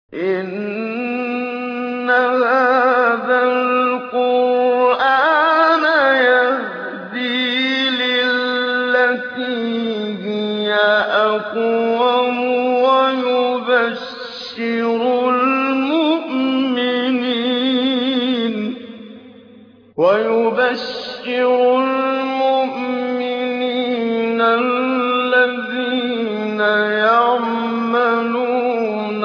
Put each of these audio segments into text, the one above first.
إِنَّ هَٰذَا الْقُرْآنَ يَهْدِي لِلَّتِي هِيَ أَقْوَمُ وَيُبَشِّرُ الْمُؤْمِنِينَ الَّذِينَ يَعْمَلُونَ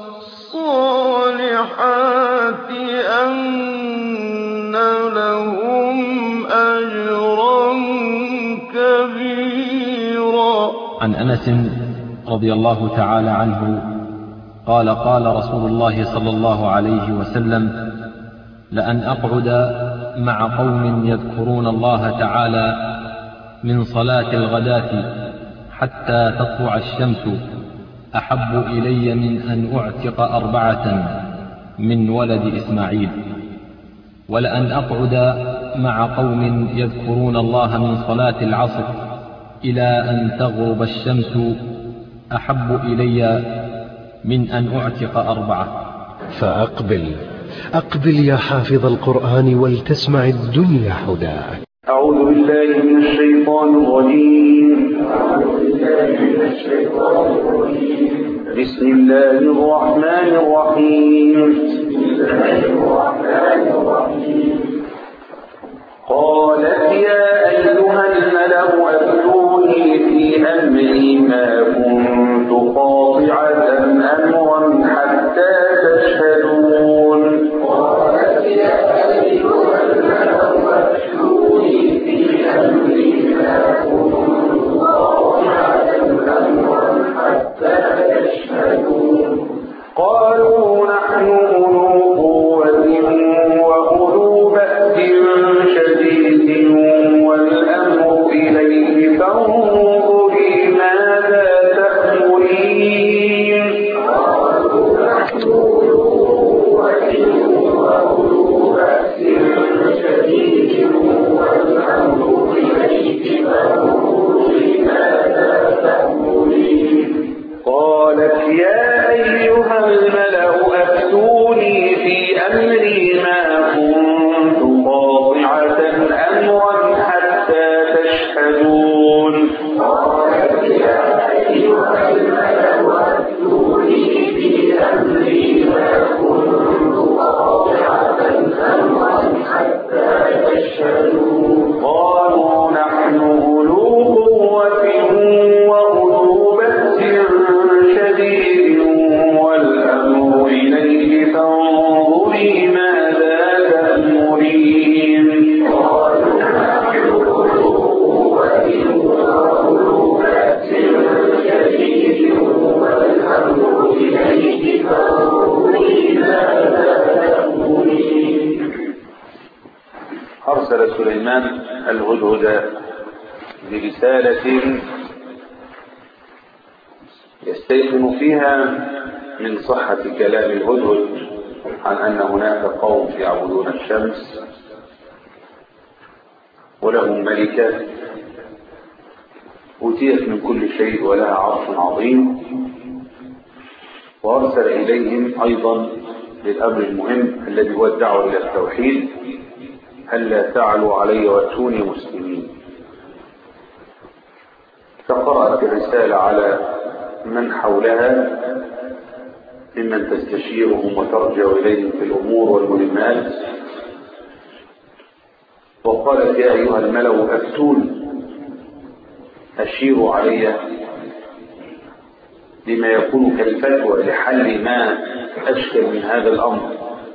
الصَّالِحَاتِ أَنَّ لَهُمْ أَجْرًا كَبِيرًا عن أنس رضي الله تعالى عنه قال قال رسول الله صلى الله عليه وسلم لأن أقعد مع قوم يذكرون الله تعالى من صلاة الغداة حتى تطلع الشمس أحب إلي من أن أعتق أربعة من ولد إسماعيل ولأن أقعد مع قوم يذكرون الله من صلاة العصر إلى أن تغرب الشمس أحب إلي من أن أعتق أربعة فأقبل أقبل يا حافظ القرآن ولتسمع الدنيا حداك أعوذ بالله من الشيطان الرجيم بسم الله الرحمن الرحيم قالت يا أيها الملأ أفتوني في أمري ما كنت قاطعة أمرا حتى تشهدون قالت يا أيها الملأ أفتوني في أمري ما كنت قاطعة أمرا حتى تشهدون قالوا نحن أولو قوة وأولو بأس شديد والأمر إليه فانظري ماذا تأمرين قالوا نحن أولو قوة وأولو بأس شديد والأمر إليه فانظري ماذا تأمرين قالت يا أيها الملأ أفتوني في أمري ما كنت قاطعة أمرا حتى تشهدون قالت يا أيها الملأ أفتوني في أمري ما كنت قاطعة أمرا حتى تشهدون قالوا نحن أولو قوة وأولو بأس شديد والأمر إليه فانظري ماذا تأمرين قالوا نحن أولو قوة وأولو بأس شديد والأمر إليه فانظري ماذا تأمرين أرسل سليمان الهدهد برسالة يستيقن فيها من صحة كلام الهدهد عن أن هناك قوم يعبدون الشمس ولهم ملكة أوتيت من كل شيء ولها عرش عظيم وأرسل إليهم أيضا للأمر المهم الذي هو الدعوة إلى التوحيد ألا تعلوا علي وأتوني مسلمين فقرأت الرسالة على من حولها ممن تستشيرهم وترجع إليهم في الأمور والمهمات وقالت يا أيها الملأ أفتون أشيروا علي لما يكون كالفتوى لحل ما أشكل من هذا الأمر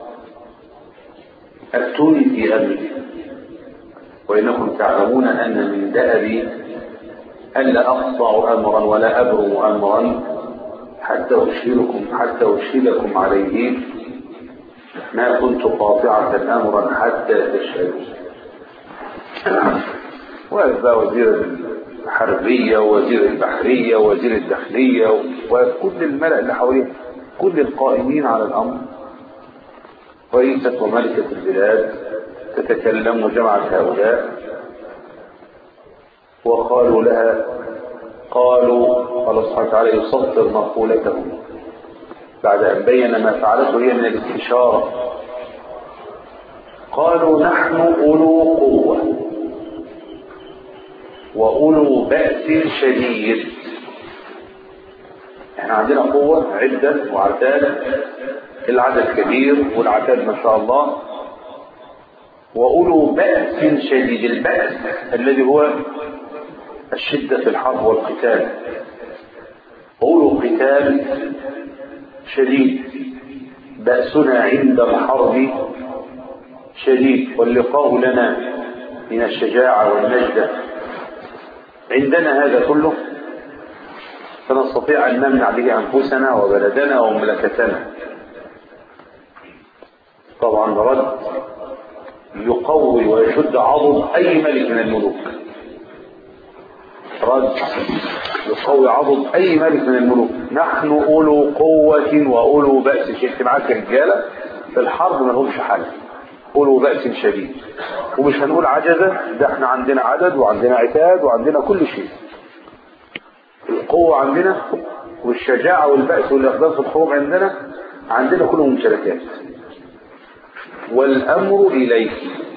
أفتوني في أمري وإنكم تعلمون أن من دأبي ألا أقطع أمرا ولا أبرم أمرا حتى أشهركم حتى أشهدكم عليه ما كنت قاطعة أمرا حتى تشهدوا وأبقى وزير الحربية ووزير البحرية ووزير الداخلية وكل الملأ اللي حواليه كل القائمين على الأمر رئيسة وملكة البلاد تتكلم وجمعت هؤلاء وقالوا لها قالوا الله سبحانه وتعالى يسطر مقولتهم بعد أن بين ما فعلته هي من الاستشارة قالوا نحن أولو قوة وأولو بأس شديد احنا عندنا قوة عدة وعتاد العدد كبير والعتاد ما شاء الله وأولو بأس شديد البأس الذي هو الشدة في الحرب والقتال أولو قتال شديد بأسنا عند الحرب شديد واللقاء لنا من الشجاعة والنجدة عندنا هذا كله فنستطيع أن نمنع به أنفسنا وبلدنا ومملكتنا طبعا رد يقوي ويشد عضد أي ملك من الملوك رد يقوي عضد أي ملك من الملوك نحن أولو قوة وأولو بأس شيخ معاك رجالة في الحرب ما لهمش حل أولو بأس شديد ومش هنقول عجزة ده احنا عندنا عدد وعندنا عتاد وعندنا كل شيء القوة عندنا والشجاعة والبأس والإقدام في الحروب عندنا عندنا كل ممتلكات والأمر إليك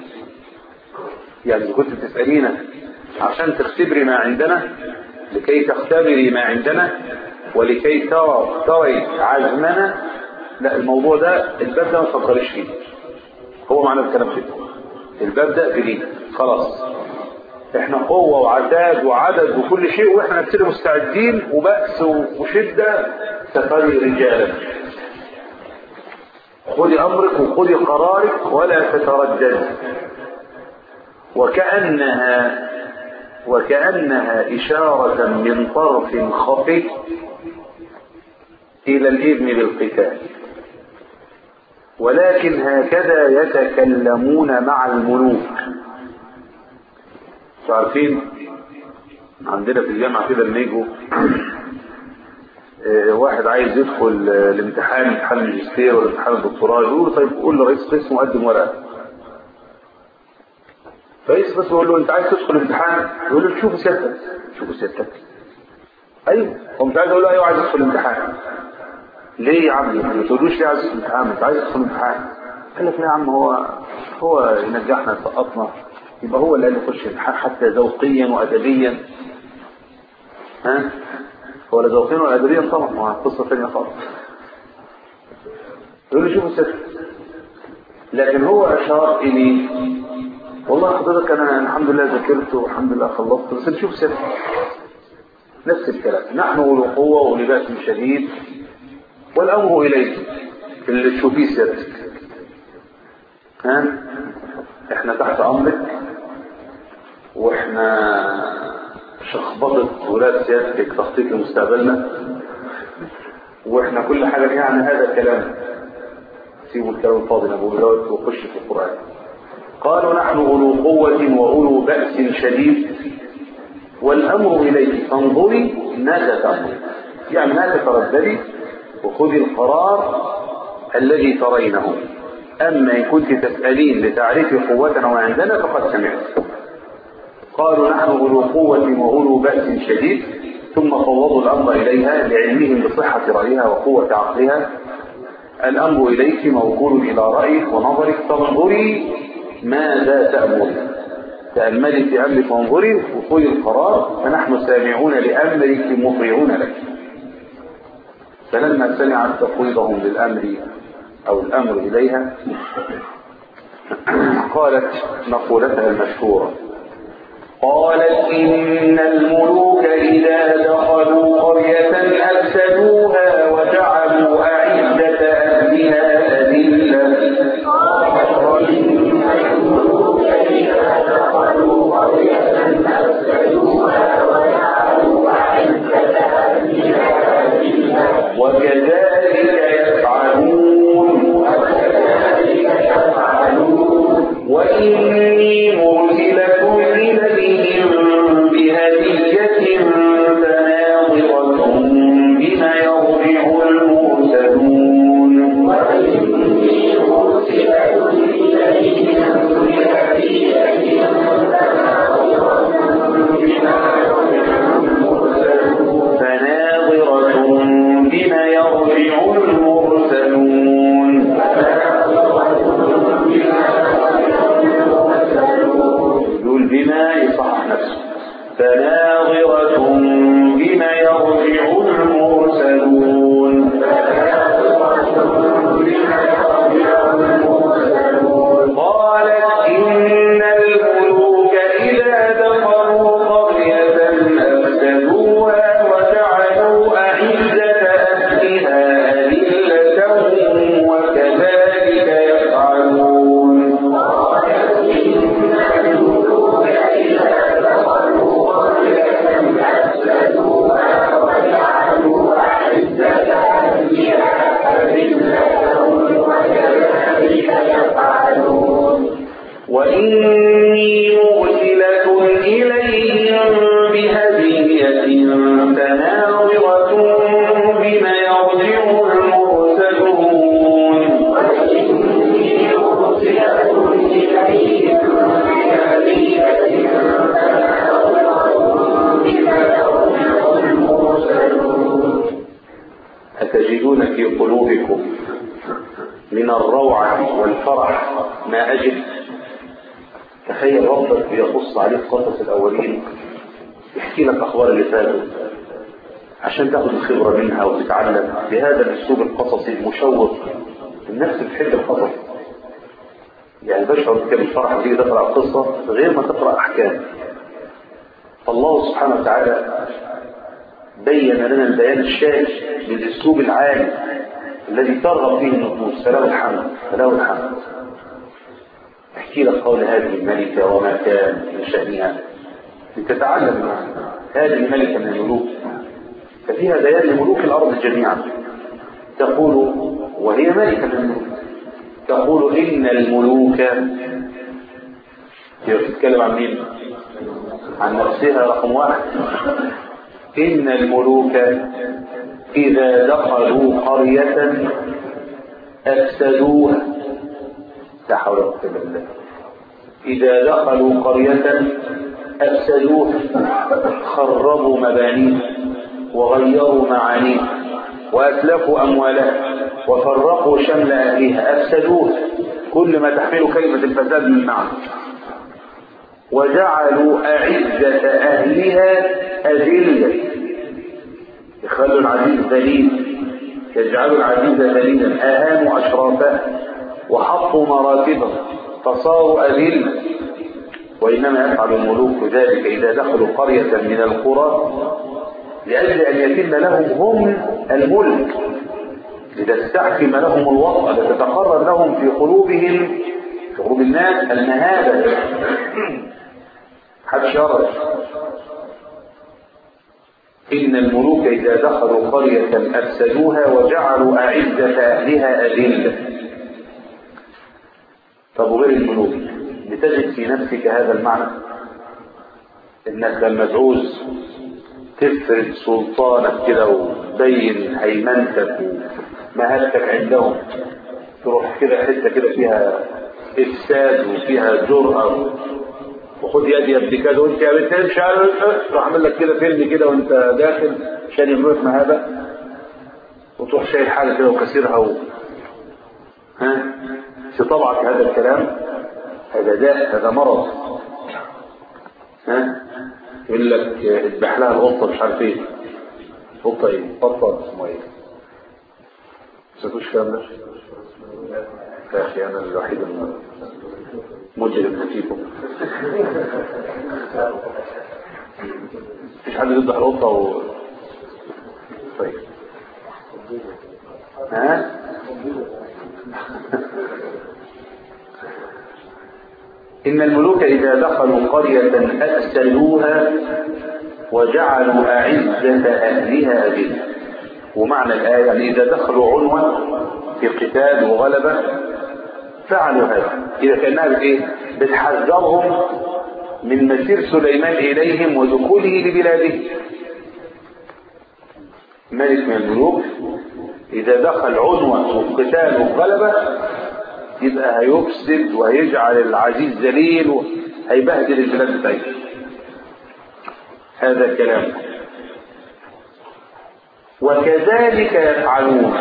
يعني كنت تسألينا عشان تختبري ما عندنا لكي تختبري ما عندنا ولكي ترى تري عزمنا لا الموضوع ده الباب ده ما تفكريش فيه هو معنى الكلام كده الباب ده جديد خلاص احنا قوة وعداد وعدد وكل شيء واحنا نبتدي مستعدين وبأس وشدة تفري رجالا خذي امرك وخذي قرارك ولا تتردد وكأنها وكأنها إشارة من طرف خفي إلى الإذن بالقتال ولكن هكذا يتكلمون مع الملوك عارفين عندنا في الجامعة كده لما يجوا واحد عايز يدخل الامتحان امتحان الماجستير ولا امتحان الدكتوراه يقول له طيب قول لرئيس قسم وقدم ورقه رئيس قسم يقول له انت عايز تدخل الامتحان يقول له شوفوا سيادتك شوفوا سيادتك ايوه هو مش عايز يقول له ايوه عايز ادخل الامتحان ليه يا عمي ما تقولوش ليه عايز تدخل الامتحان انت عايز تدخل الامتحان قال لك لا يا عم هو هو ينجحنا يسقطنا يبقى هو اللي قال يخش الامتحان حتى ذوقيا وادبيا ها هو لا ذوقيا ولا ادبيا طبعا ما قصه ثانيه خالص يقول لي شوفوا ست لكن هو اشار الي والله حضرتك انا الحمد لله ذاكرت والحمد لله خلصت بس نشوف ست نفس الكلام نحن اولو قوه واولي باس شديد والامر اليك اللي تشوفيه سيادتك ها احنا تحت امرك واحنا شخبطة ولاد سيادتك تخطيط لمستقبلنا واحنا كل حاجة فيها عن هذا الكلام سيبوا الكلام الفاضي انا بقول دوت وخش في القرآن قالوا نحن أولو قوة وأولو بأس شديد والأمر إليك فانظري ماذا تأمر يعني ما تترددي وخذي القرار الذي ترينه أما إن كنت تسألين لتعرفي قوتنا وعندنا فقد سمعت قالوا نحن أولو قوة وأولو بأس شديد ثم فوضوا الأمر إليها لعلمهم بصحة رأيها وقوة عقلها الأمر إليك موكول إلى رأيك ونظرك فانظري ماذا تأمر تأملي في أمرك وانظري وخذي القرار فنحن سامعون لأمرك مطيعون لك فلما سمعت تفويضهم للأمر أو الأمر إليها قالت مقولتها المشهورة قالت إن الملوك إذا دخلوا قرية أفسدوها وجعلوا أعزة أهلها أذلة وكذلك يفعلون وإني مرسلة إليهم بهدية فناظرة بما يرجع وإني مرسلة إليهم بهدية فناظرة بما يرجع المرسلون أتجدون في قلوبكم من الروعة والفرح ما أجد تخيل ربك بيقص عليك قصص الأولين يحكي لك أخبار اللي فاتوا عشان تاخد الخبرة منها وتتعلم بهذا الأسلوب القصصي المشوق النفس بتحب القصص يعني بشعر بك بالفرح وتيجي تقرأ قصة غير ما تقرأ أحكام فالله سبحانه وتعالى بين لنا البيان الشاذ بالاسلوب العالي الذي ترغب فيه النفوس فله الحمد فله الحمد احكي لك قول هذه الملكة وما كان من شأنها لتتعلم عنها. هذه الملكة من الملوك ففيها بيان لملوك الأرض جميعا تقول وهي ملكة من الملوك تقول إن الملوك هي بتتكلم عن مين؟ عن نفسها رقم واحد إن الملوك إذا دخلوا قرية أفسدوها لا حول ولا قوة إلا بالله إذا دخلوا قرية أفسدوها خربوا مبانيها وغيروا معانيها وأتلفوا أموالها وفرقوا شمل أهلها أفسدوها كل ما تحمل كلمة الفساد من معنى وجعلوا أعزة أهلها أذلة يخلوا العزيز ذليل يجعلوا العزيز ذليلا أهانوا أشرافه وحطوا مراتبه فصاروا أذلة وإنما يفعل الملوك ذلك إذا دخلوا قرية من القرى لأجل أن يتم لهم هم الملك لتستحكم لهم الوطأ لتتقرر لهم في قلوبهم في قلوب الناس المهابة حد شرط إن الملوك إذا دخلوا قرية أفسدوها وجعلوا أعزة أهلها أذلة طب وغير الملوك بتجد في نفسك هذا المعنى إنك لما تعوز تفرد سلطانك كده وتبين هيمنتك ومهابتك عندهم تروح كده حتة كده فيها إفساد وفيها جرأة وخد يدي يد كده وانت يا بنت امشي راح اعمل لك كده فيلم كده وانت داخل عشان يملك هذا وتروح شايل حاجه كده وكسرها و... ها في طبعك هذا الكلام هذا داء هذا مرض ها يقول لك اذبح لها القطه مش عارف ايه قطه ايه قطه اسمه ايه سكوش كلام ده يا اخي انا الوحيد المجرم فيكم مفيش حد يذبح القطه و... طيب ها إن الملوك إذا دخلوا قرية أفسدوها وجعلوا أعزة أهلها أذلة ومعنى الآية يعني إذا دخلوا عنوة في قتال وغلبة فعلوا هذا إذا كانها بإيه؟ بتحذرهم من مسير سليمان إليهم ودخوله لبلاده ملك من الملوك إذا دخل عنوة وقتال وغلبة يبقى هيفسد وهيجعل العزيز ذليل وهيبهدل البلاد بتاعته هذا كلام وكذلك يفعلون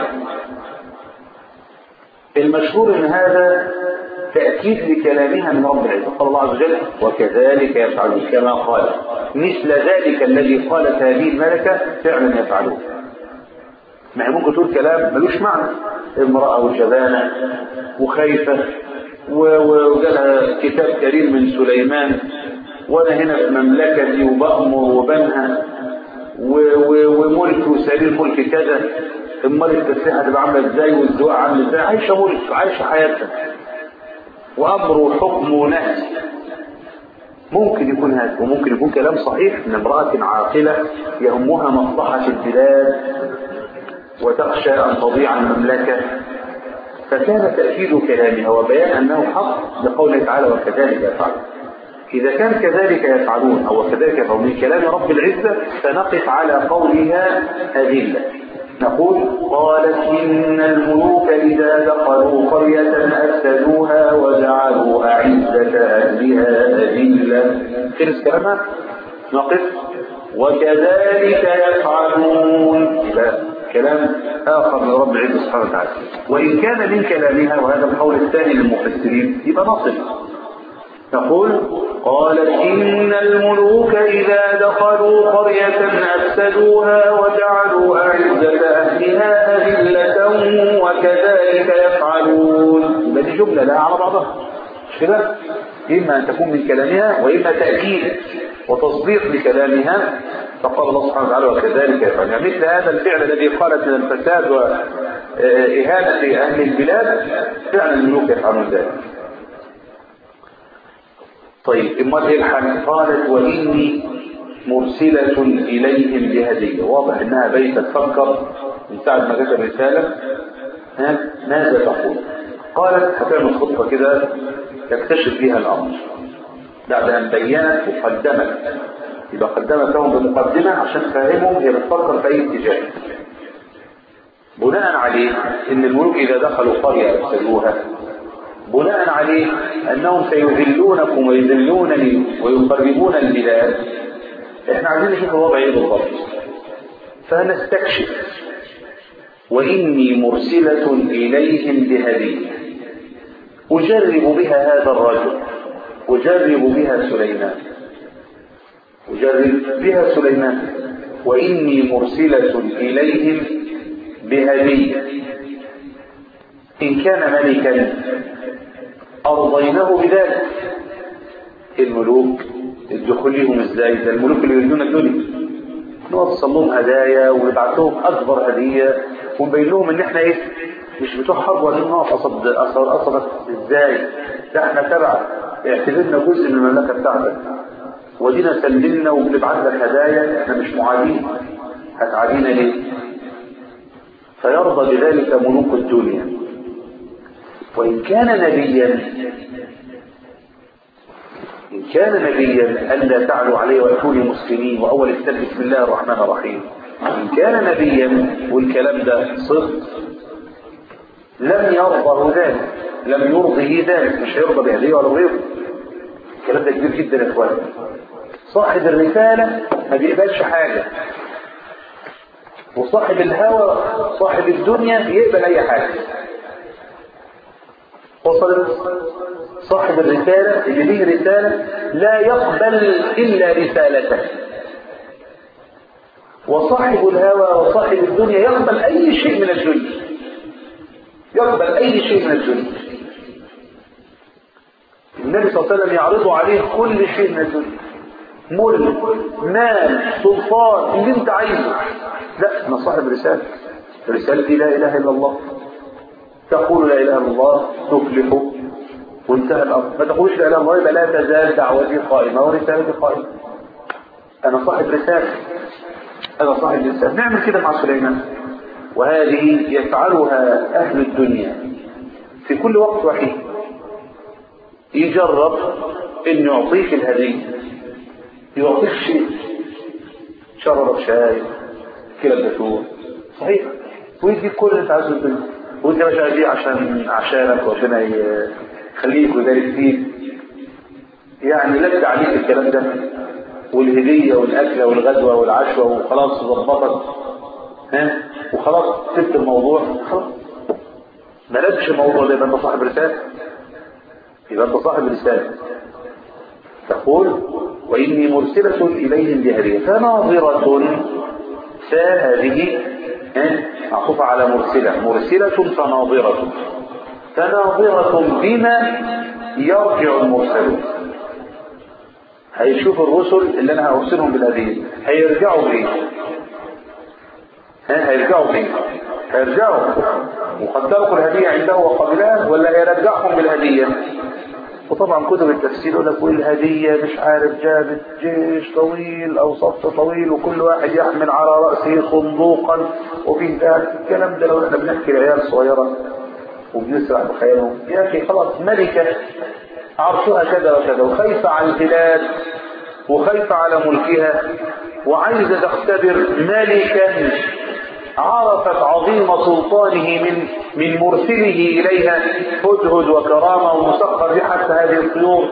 المشهور ان هذا تأكيد لكلامها من رب العزة قال الله عز وجل وكذلك يفعلون كما قال مثل ذلك الذي قالت هذه الملكة فعلا يفعلون ما هي ممكن تقول كلام ملوش معنى امرأة وجبانة وخايفة وجالها كتاب كريم من سليمان وانا هنا في مملكتي وبأمر وبنهى وملك وسرير ملك كذا امال التسليحه هتبقى عامله ازاي والدعاء عامل ازاي عايشه ملك عايشه حياتها وامر وحكم ونهي ممكن يكون هذا وممكن يكون كلام صحيح ان امراه عاقله يهمها مصلحه البلاد وتخشى ان تضيع المملكه فكان تأكيد كلامها وبيان أنه حق لقوله تعالى وكذلك يفعل إذا كان كذلك يفعلون أو كذلك يفعلون من كلام رب العزة فنقف على قولها أدلة نقول قالت إن الملوك إذا دخلوا قرية أفسدوها وجعلوا أعزة أهلها أذلة خلص كلامها نقف وكذلك يفعلون يبقى كلام آخر من رب العزة سبحانه وتعالى وإن كان من كلامها وهذا القول الثاني للمفسرين يبقى نصف نقول قالت إن الملوك إذا دخلوا قرية أفسدوها وجعلوا أعزة أهلها أذلة وكذلك يفعلون يبقى دي جملة لا على بعضها مش كده؟ إما أن تكون من كلامها وإما تأكيد وتصديق لكلامها فقال الله سبحانه وتعالى وكذلك يفعل يعني مثل هذا الفعل الذي قالت من الفساد وإهانة أهل البلاد فعلا الملوك يفعلون ذلك طيب امال ايه الحال قالت واني مرسلة اليهم بهدية واضح انها بيت تفكر من ساعة ما كتب رسالة ها ماذا تقول قالت هتعمل خطوة كده يكتشف فيها الامر بعد ان بينت وقدمت يبقى قدمت لهم بمقدمة عشان تفهمهم هي بتفكر في اي اتجاه بناء عليه ان الملوك اذا دخلوا قرية يفسدوها بناء عليه أنهم سيذلونكم ويذلونني ويقربون البلاد احنا عايزين نشوف الوضع ايه بالضبط فنستكشف وإني مرسلة إليهم بهدية أجرب بها هذا الرجل أجرب بها سليمان أجرب بها سليمان وإني مرسلة إليهم بهدية إن كان ملكا أرضيناه بذلك الملوك الدخول لهم ازاي ده الملوك اللي يريدون الدنيا نوصل لهم هدايا ونبعت لهم أكبر هدية ونبين لهم إن إحنا إيه مش بتوع حرب ولا نقف قصد أصل أصلك إزاي لا إحنا تبع اعتبرنا جزء من المملكة بتاعتك ودينا سلمنا وبنبعت لك هدايا إحنا مش معادين هتعادينا ليه فيرضى بذلك ملوك الدنيا وإن كان نبيا إن كان نبيا ألا تعلوا عليه وأتوني مسلمين وأول الكتاب بسم الله الرحمن الرحيم إن كان نبيا والكلام ده صدق لم يرضه ذلك لم يرضه ذلك مش هيرضى بهديه ولا غيره الكلام ده كبير جدا يا اخوان صاحب الرسالة ما بيقبلش حاجة وصاحب الهوى صاحب الدنيا يقبل أي حاجة وصلت صاحب الرسالة اللي ليه رسالة لا يقبل إلا رسالته وصاحب الهوى وصاحب الدنيا يقبل أي شيء من الدنيا يقبل أي شيء من الدنيا النبي صلى الله عليه وسلم يعرض عليه كل شيء من الدنيا ملك مال سلطان اللي انت عايزه لا انا صاحب رسالة رسالتي لا اله الا الله تقول لا اله الا الله تفلح وانتهى الامر ما تقولش لا اله الا الله يبقى لا تزال دعوتي قائمه ورسالتي قائمه انا صاحب رساله انا صاحب رساله نعمل كده مع سليمان وهذه يفعلها اهل الدنيا في كل وقت وحيد يجرب ان يعطيك الهديه يعطيك شيء شرب شاي كلا جاتوه صحيح ويديك كل اللي انت عايزه الدنيا وانت مش عايز عشان عشانك وعشان يخليك وذلك فيك يعني لك عليك الكلام ده والهدية والأكلة والغدوة والعشوة وخلاص ظبطت ها وخلاص سبت الموضوع خلاص ما لكش الموضوع ده يبقى انت صاحب رسالة يبقى انت صاحب رسالة تقول وإني مرسلة إليهم بهدية فناظرة فهذه معطوفة على مرسلة مرسلة فناظرة فناظرة بما يرجع المرسلون هيشوف الرسل اللي انا هرسلهم بالهدية هيرجعوا بايه ها هيرجعوا بايه هيرجعوا وقدروا الهدية عنده وقبلها ولا هيرجعهم بالهدية وطبعا كتب التفسير يقول لك والهدية مش عارف جابت جيش طويل او صف طويل وكل واحد يحمل على رأسه صندوقا وفيه ده الكلام ده لو احنا بنحكي لعيال صغيرة وبنسرح بخيالهم يا أخي خلاص ملكة عرشها كذا وكذا وخايفة على البلاد وخايفة على ملكها وعايزة تختبر ملكا عرفت عظيم سلطانه من من مرسله إليها هدهد وكرامة ومسخر به حتى هذه الطيور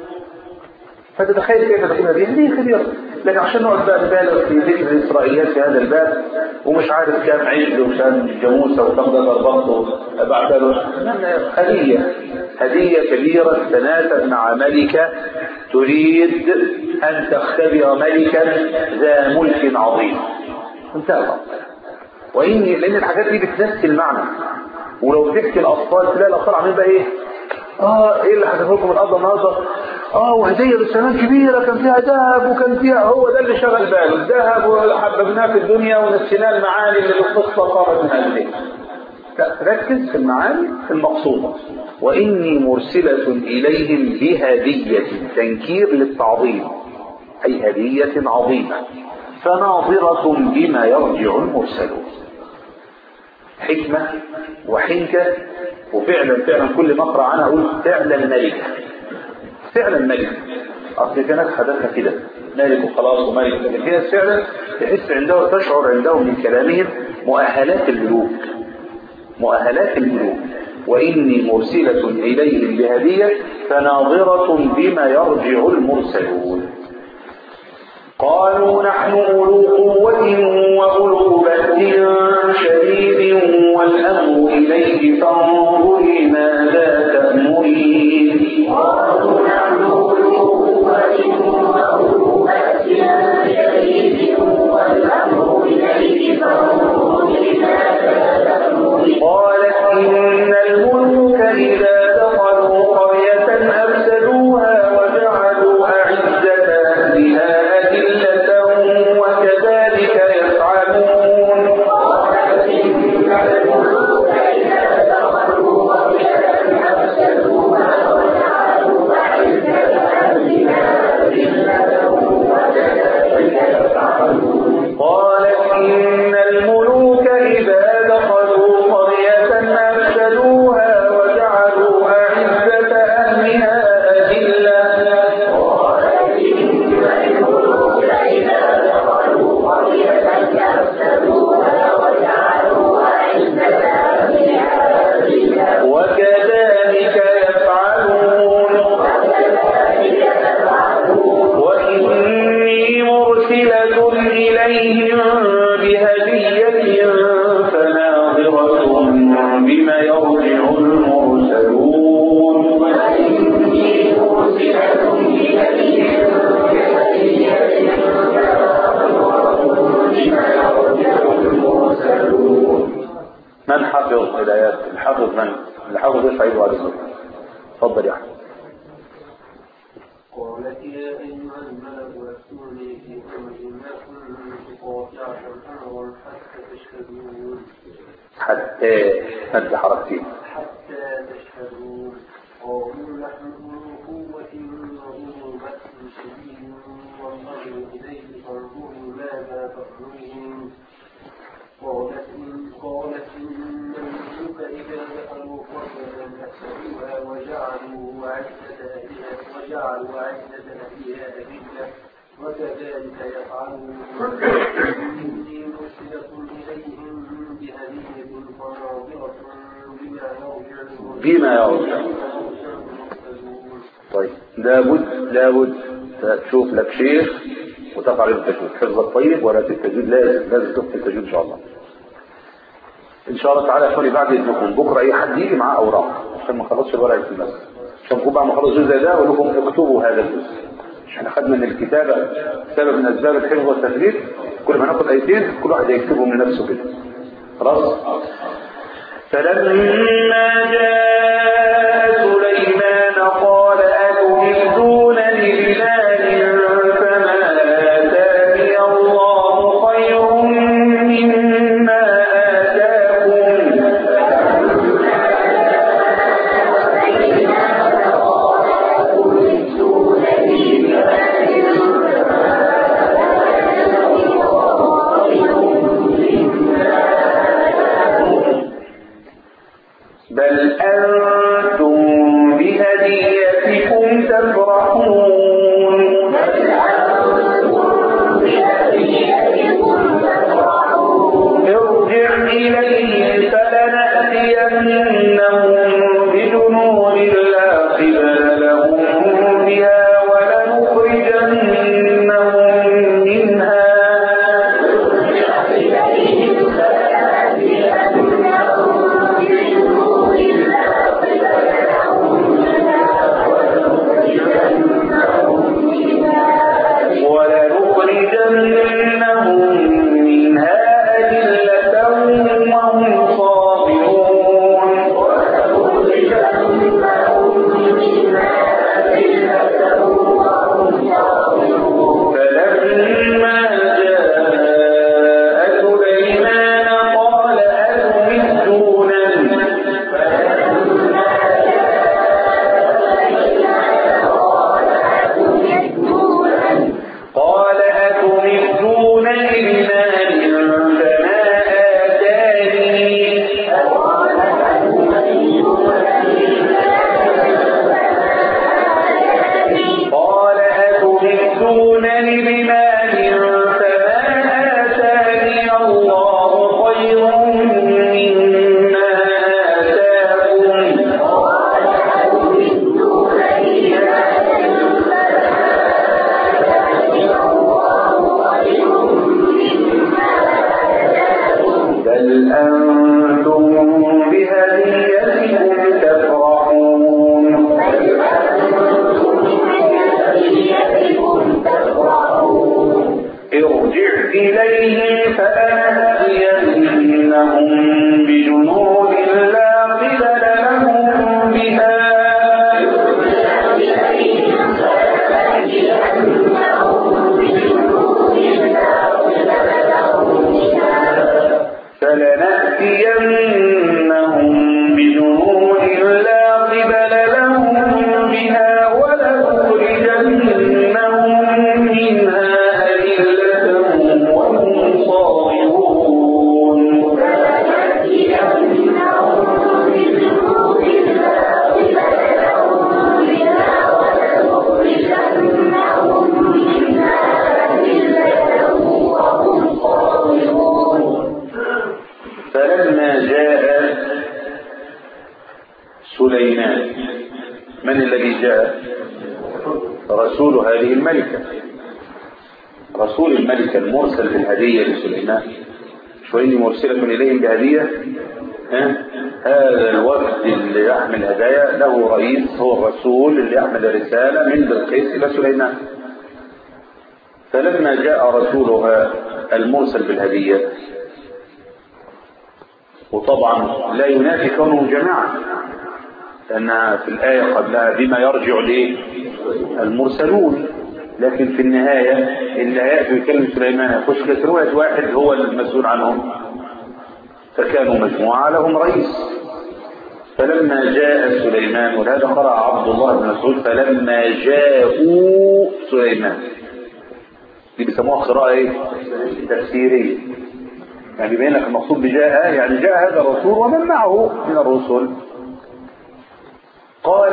فتتخيل كيف تكون هذه هذه كبيرة لكن عشان نقعد بقى نبالغ في ذكر الإسرائيليات في هذا الباب ومش عارف كام عجل وكام جاموسة وكم ذكر بط بعد هدية هدية كبيرة تناسب مع ملكة تريد أن تختبر ملكا ذا ملك عظيم انتهى الأمر وإني لأن الحاجات دي بتنسي المعنى ولو تحكي الأطفال تلاقي الأطفال عاملين بقى إيه؟ آه إيه اللي حكيت لكم الأرض النهارده؟ آه وهدية للسلام كبيرة كان فيها ذهب وكان فيها هو ده اللي شغل باله الذهب وحببناه في الدنيا ونسيناه المعاني اللي بالقصة صارت من أجله ركز في المعاني المقصودة وإني مرسلة إليهم بهدية تنكير للتعظيم أي هدية عظيمة فناظرة بما يرجع المرسلون حكمة وحنكة وفعلا فعلا كل ما اقرا عنها اقول فعلا ملكة فعلا ملكة اصل في ناس حدثها كده ملك وخلاص وملك لكن في ناس فعلا تحس عنده تشعر عندهم من كلامهم مؤهلات الملوك مؤهلات الملوك وإني مرسلة إليهم بهدية فناظرة بما يرجع المرسلون قالوا نحن أولو قوة وأولو بأس شديد والأمر إليه فانظري ماذا تأمرين قالوا نحن أولو قوة وأولو بأس شديد والأمر إليه فانظري ماذا تأمرين قالت إن الملوك إذا دخلوا قرية أفسدوها وجعلوا أعزة أهلها وكذلك يفعلون قالت إن الملوك إذا دخلوا قرية أفسدوها وجعلوا أعزة أهلها أذلة وكذلك يفعلون وإني مرسلة إليهم بهدية فناظرة بما يرجع المرسلون من حفظ الآيات الحافظ من الحافظ يسعد وعلى الزوج تفضل يا أحمد قالت يا أيها الملأ أفتوني في أمر ما كنت قاطعة أمرا حتى تشهدون حتى مد حركتين حتى تشهدون قالوا نحن أولو قوة وأولو بأس شديد والنظر إليه فانظروا ماذا تأمرون قالت إن قالت إن الملوك إذا دخلوا قرية أفسدوها وجعلوا عزة أهلها وجعلوا عزة أهلها أذلة وكذلك يفعلون إني مرسلة إليهم بهدية فناظرة بما يرجع بما يرجع طيب لابد لابد تشوف لك شيخ وتقع عليه التجويد حفظك طيب ولا التجويد لازم لازم تكتب التجويد ان شاء الله ان شاء الله تعالى اخواني بعد اذنكم بكره اي حد يجي معاه اوراق عشان ما خلصش الورق في المسجد عشان نكون بعد ما خلص الجزء ده اقول لكم اكتبوا هذا الجزء مش احنا خدنا ان الكتابه سبب من اسباب الحفظ والتدريب كل ما ناخد ايتين كل واحد يكتبهم لنفسه كده خلاص فلما جاء سليمان قال أتمدونني بمال فما آتاني الله خير مما آتاكم بل بل أنتم بهديتكم تفرحون ارجع إليه فلنأتينهم بجنود لا قبل لهم بها ولنخرجنهم منها ولنخرجنهم منها أذلة وهم صاغرون فلما جاء سليمان قال أتمدونني قال أتمدونني بمال فما آتاني قال أتمدونني بمال فما آتاني الله خير مما آتاكم بل أنتم بهديتكم تفرحون ارجع إليهم فأنأتينهم بجنود لا قبل لهم بها فلنأتينهم بجنود لا قبل لهم بها ولنخرجنهم منها أذلة وهم صاغرون فلما جاء سليمان من الذي جاء رسول هذه الملكة رسول الملكة المرسل بالهدية لسليمان شويني مرسلة إليهم بهدية ها؟ هذا الوفد اللي يحمل هدايا له رئيس هو الرسول اللي يحمل رسالة من بلقيس إلى سليمان فلما جاء رسولها المرسل بالهدية وطبعا لا ينافي كونه جماعة لأنها في الآية قبلها بما يرجع ليه المرسلون لكن في النهاية اللي هيأتي يكلم سليمان يخش في رواية واحد هو المسؤول عنهم فكانوا مجموعة لهم رئيس فلما جاء سليمان ولهذا قرأ عبد الله بن مسعود فلما جاءوا سليمان دي بيسموها قراءة ايه؟ تفسيرية يعني بين لك المقصود بجاء يعني جاء هذا الرسول ومن معه من الرسل قال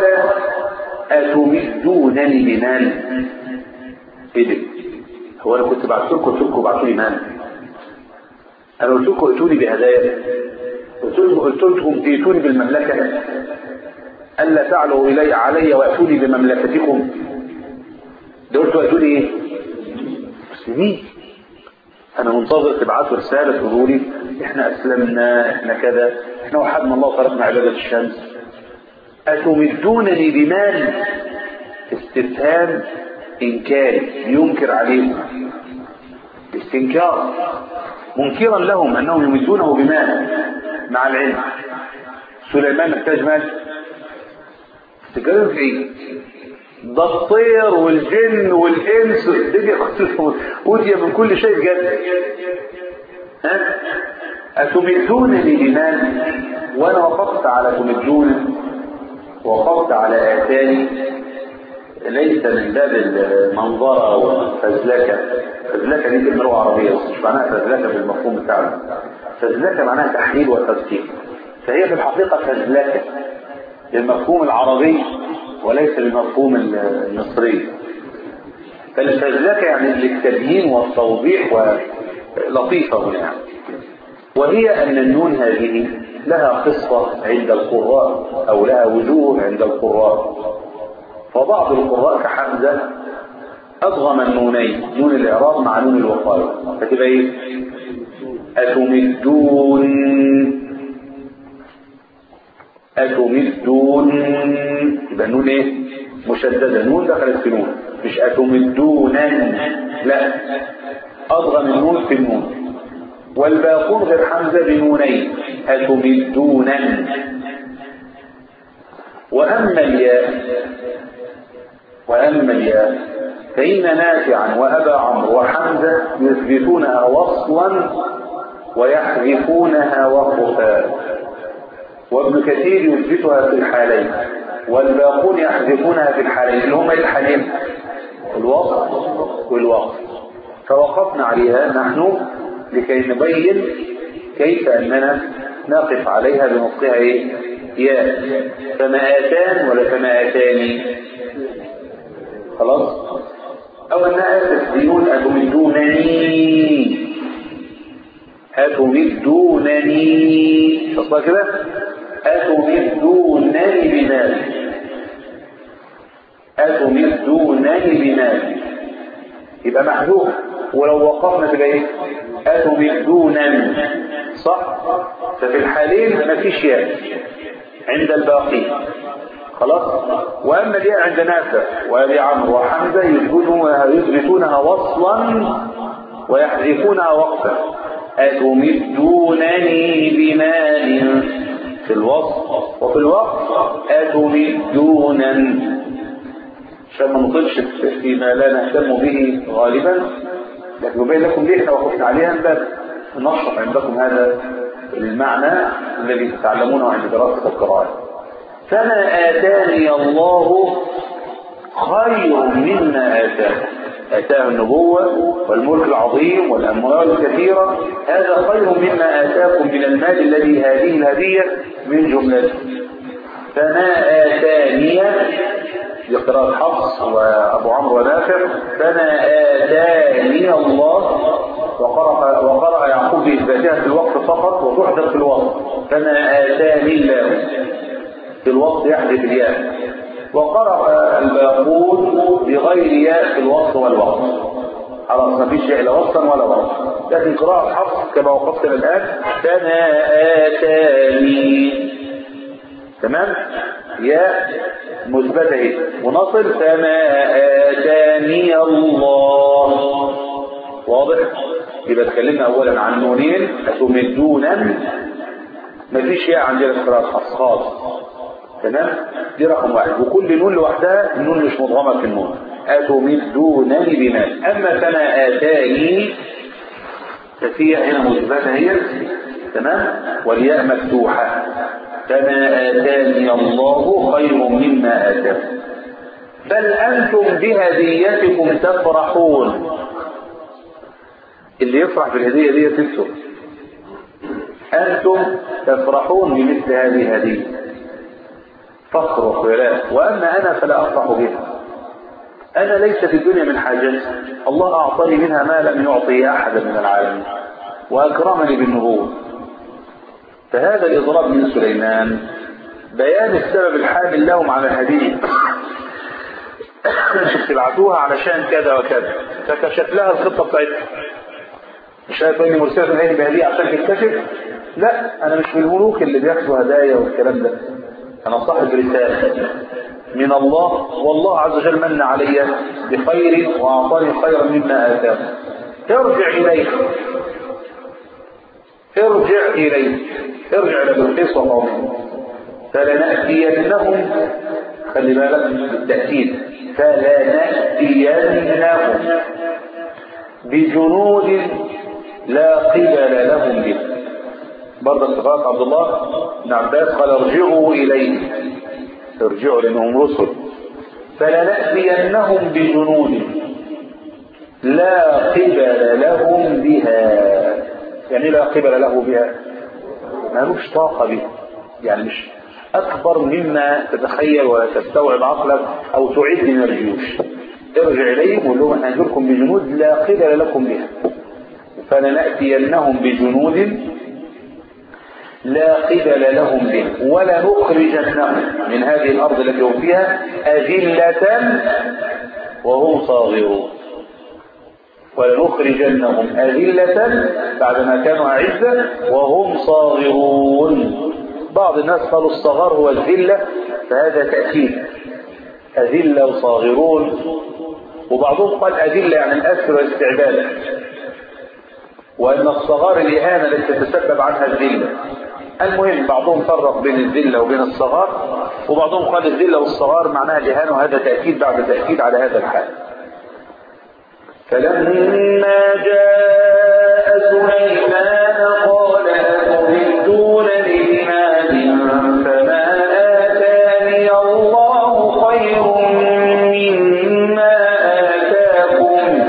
أتمدونني بمال ايه ده؟ هو انا كنت بعت لكم قلت لكم ابعتوا لي مال انا قلت لكم ائتوني بهدايا قلت لكم قلت لكم ائتوني بالمملكه الا تعلوا الي علي واتوني بمملكتكم ده قلتوا ائتوني ايه مسلمين انا منتظر تبعتوا رساله تقولوا لي احنا اسلمنا احنا كذا احنا وحدنا الله وتركنا عباده الشمس اتمدونني بمال استفهام انكاري ينكر عليهم استنكار منكرا لهم انهم يمدونه بمال مع العلم سليمان محتاج مال تتكلم في ايه ده الطير والجن والانس الدنيا اوتي من كل شيء جد ها اتمدونني بمال وانا وقفت على تمدون وقفت على اتاني ليس من باب المنظرة والفزلكة فزلكة دي كلمة لغة عربية بس مش معناها فزلكة بالمفهوم بتاعنا فزلكة معناها تحليل وتفسير فهي في الحقيقة فزلكة للمفهوم العربي وليس للمفهوم المصري فالفزلكة يعني للتبيين والتوضيح ولطيفة هنا يعني. وهي أن النون هذه لها قصة عند القراء أو لها وجوه عند القراء فبعض القراء كحمزة أضغم النونين نون الإعراب مع نون الوقاية فتبقى إيه؟ أتمدون أتمدون يبقى النون إيه؟ مشددة نون دخلت في نون مش أتمدونا لا أضغم النون في النون والباقون غير حمزة بنونين أتمدونا وأما الياء وأما الياء فإن نافعا وأبا عمرو وحمزة يثبتونها وصلا ويحذفونها وقفا وابن كثير يثبتها في الحالين والباقون يحذفونها في الحالين اللي هما الحالين الوصف والوقف فوقفنا عليها نحن لكي نبين كيف أننا نقف عليها بنطقها إيه؟ ياء فما آتان ولا فما آتاني خلاص أو أنها تسديون أتمدونني أتمدونني شوفها كده أتمدونني بمال أتمدونني بمال يبقى محذوف ولو وقفنا تبقى ايه أتمدونا صح ففي الحالين ما فيش ياء عند الباقي خلاص واما الياء عند نافع وابي عمرو وحمزه يثبتونها يثبتونها وصلا ويحذفونها وقفا أتمدونني بمال في الوصف وفي الوقف أتمدونا عشان ما نطلش فيما لا نهتم به غالبا لكن يبين لكم ليه احنا وقفنا عليها باب نشرح عندكم هذا المعنى الذي تتعلمونه عند دراسة القرآن فما آتاني الله خير مما آتاه آتاه النبوة والملك العظيم والأموال الكثيرة هذا خير مما آتاكم من المال الذي هذه الهدية من جملته فما آتاني بقراءة حفص وأبو عمرو ونافع فما آتاني الله وقرأ, وقرأ يعقوب بإثباتها في الوقت فقط وتحذف في الوقت فما آتاني الله في الوقت يحذف الياء وقرأ الباقون بغير ياء في الوقت والوقت خلاص ما فيش لا وصلا ولا وقت لكن قراءة حفص كما وقفتنا الآن فما آتاني تمام ياء مثبتة ايه ونصل فما آتاني الله واضح يبقى اتكلمنا اولا عن نونين اتمدونا مفيش ياء عندنا في قراءة حفص خالص تمام دي رقم واحد وكل نون لوحدها النون مش مضغمة في النون أتمدونني بمال أما فما آتاني ففي هنا مثبتة هي تمام والياء مفتوحة فما آتاني الله خير مما آتاكم بل أنتم بهديتكم تفرحون اللي يفرح بالهدية دي تنسوا أنتم تفرحون بمثل هذه الهدية فخر وخيرات وأما أنا فلا أفرح بها أنا ليس في الدنيا من حاجتي الله أعطاني منها ما لم يعطي أحدا من العالمين وأكرمني بالنبوة فهذا الإضراب من سليمان بيان السبب الحامل لهم على الهدية مش تبعتوها علشان كذا وكذا فكشف لها الخطة بتاعتها مش شايف اني مرسلة الهدية بهدية عشان تكتشف لا انا مش من الملوك اللي بياخدوا هدايا والكلام ده انا صاحب رسالة من الله والله عز وجل من علي بخير واعطاني خيرا مما اتاه ارجع اليه ارجع اليه ارجع الى بلقيس وقومه فلنأتينهم خلي بالك بالتأكيد فلنأتينهم بجنود لا قبل لهم به برضه اتفاق عبد الله بن عباس قال ارجعوا إليه ارجعوا لأنهم رسل فلنأتينهم بجنود لا قبل لهم بها يعني لا قبل له بها ما لوش طاقة بها يعني مش أكبر مما تتخيل وتستوعب عقلك أو تعد من الجيوش ارجع إليهم وقول لهم احنا هنجيلكم بجنود لا قبل لكم بها فلنأتينهم بجنود لا قبل لهم به ولنخرجنهم من هذه الأرض التي هم فيها أذلة وهم صاغرون ولنخرجنهم أذلة بعدما كانوا أعزة وهم صاغرون بعض الناس قالوا الصغار هو الذلة فهذا تأكيد أذلة وصاغرون وبعضهم قال أذلة يعني الأسر والاستعباد وأن الصغار الإهانة التي تتسبب عنها الذلة المهم بعضهم فرق بين الذلة وبين الصغار وبعضهم قال الذلة والصغار معناها الإهانة وهذا تأكيد بعد تأكيد على هذا الحال فلما جاء سليمان قال أتمدونني بمال فما آتاني الله خير مما آتاكم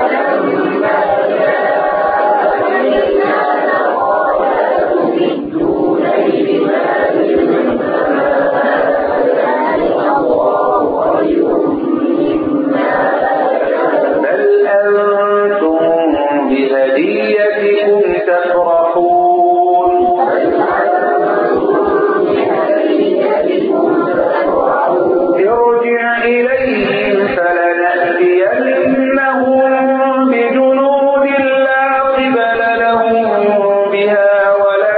بل أنتم بهديتكم تفرحون ارجع إليهم فلنأتينهم بجنود لا قبل لهم بها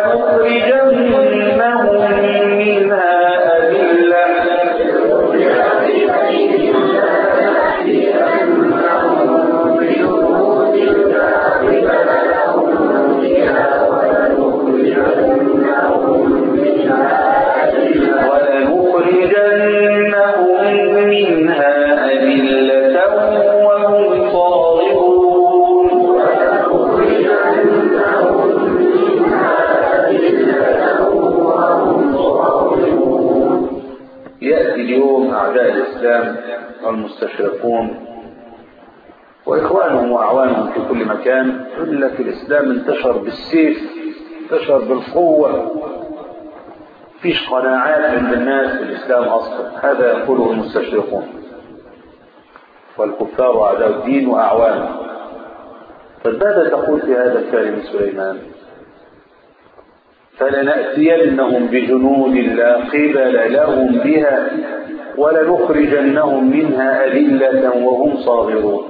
ولنخرجنهم منها أذلة ولنخرجنهم منها أذلة وهم صاغرون يأتي اليوم أعداء الإسلام المستشرقون وإخوانهم وأعوانهم في كل مكان يقول لك الإسلام انتشر بالسيف انتشر بالقوة فيش قناعات عند الناس في الإسلام أصلا هذا يقوله المستشرقون والكفار أعداء الدين وأعوانه فماذا تقول في هذا الكلام سليمان فلنأتينهم بجنود لا قبل لهم بها ولنخرجنهم منها أذلة وهم صاغرون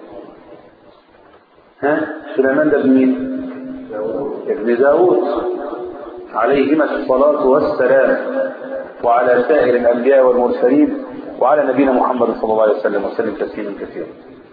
ها سليمان ده ابن مين ابن داود عليهما الصلاة والسلام وعلى سائر الأنبياء والمرسلين وعلى نبينا محمد صلى الله عليه وسلم وسلم تسليما كثيرا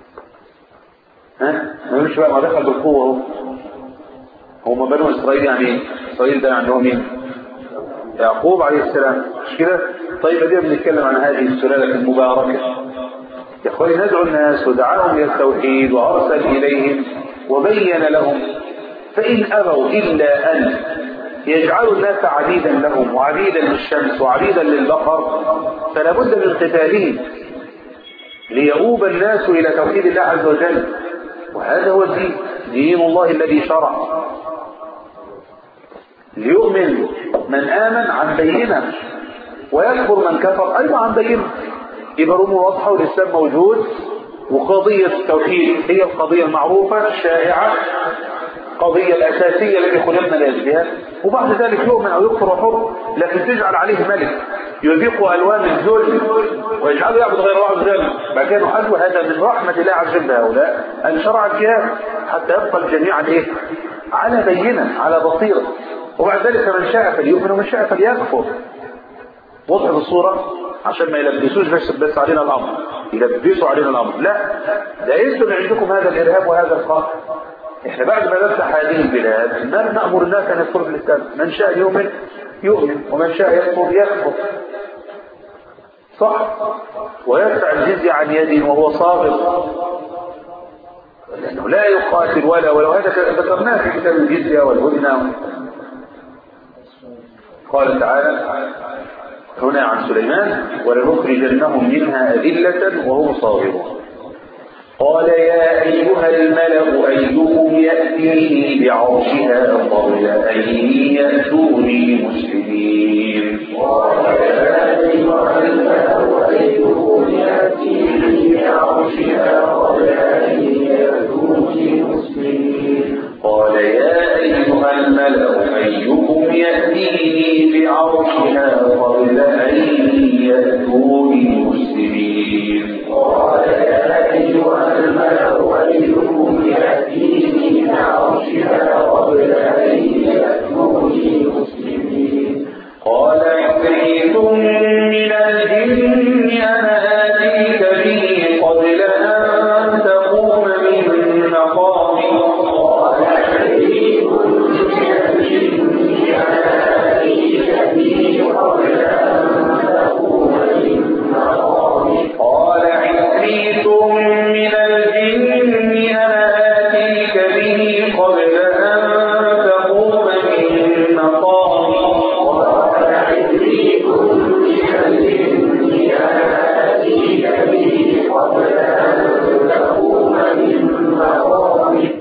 ها ما يقولش بقى ما دخل بالقوة اهو هم بنو إسرائيل يعني ايه؟ إسرائيل ده عندهم مين يعقوب عليه السلام مش كده طيب دي بنتكلم عن هذه السلالة المباركة يا اخواني ندعو الناس ودعاهم الى التوحيد وارسل اليهم وبين لهم فان ابوا الا ان يجعلوا الناس عبيدا لهم وعبيدا للشمس وعبيدا للبقر فلا بد من قتالهم ليؤوب الناس الى توحيد الله عز وجل وهذا هو الدين دين الله الذي شرع ليؤمن من آمن عن بينة ويكفر من كفر أيضا عن بينة يبقى الأمور واضحة والإسلام موجود وقضية التوحيد هي القضية المعروفة الشائعة القضية الأساسية التي خلقنا لأجلها وبعد ذلك يؤمن أو يكفر وحر لكن تجعل عليه ملك يذيق ألوان الذل ويجعله يعبد غير الله عز وجل مكانه حلو هذا من رحمة الله عز وجل هؤلاء أن شرع الجهاد حتى يبقى الجميع على إيه؟ على بينة على بصيرة وبعد ذلك من شاء فليؤمن ومن شاء فليكفر وضح الصورة عشان ما يلبسوش بس بس علينا الأمر يلبسوا علينا الأمر لا ده انتوا اللي عندكم هذا الإرهاب وهذا القهر احنا بعد ما نفتح هذه البلاد ما نأمر الناس أن يدخلوا في الإسلام من شاء يؤمن يؤمن ومن شاء يكفر يكفر صح ويدفع الجزية عن يد وهو صابر لأنه لا يقاتل ولا ولو هذا ذكرناه في كتاب الجزية والهدنة قال تعالى هنا عن سليمان ولنخرجنهم منها أذلة وهم صاغرون قال يا أيها الملأ أيكم يأتيني بعرشها قبل أن يأتوني مسلمين قال يا أيها الملأ أيكم يأتيني بعرشها قبل أن يأتوني مسلمين قال يا أيها الملأ أيكم يأتيني بعرشها قبل أن يأتوني مسلمين قال يا أيها الملأ أيكم يأتيني بعرشها قبل أن يأتوني مسلمين قال عفريت من الجن أنا آتيك به قبل أن تقوم من مقامك قال عفريت من الجن أنا آتيك به قبل أن تقوم من مقامك قال عفريت من الجن أنا آتيك به قبل أن تقوم من مقامك قال عفريت من الجن أنا آتيك به قبل أن تقوم من مقامك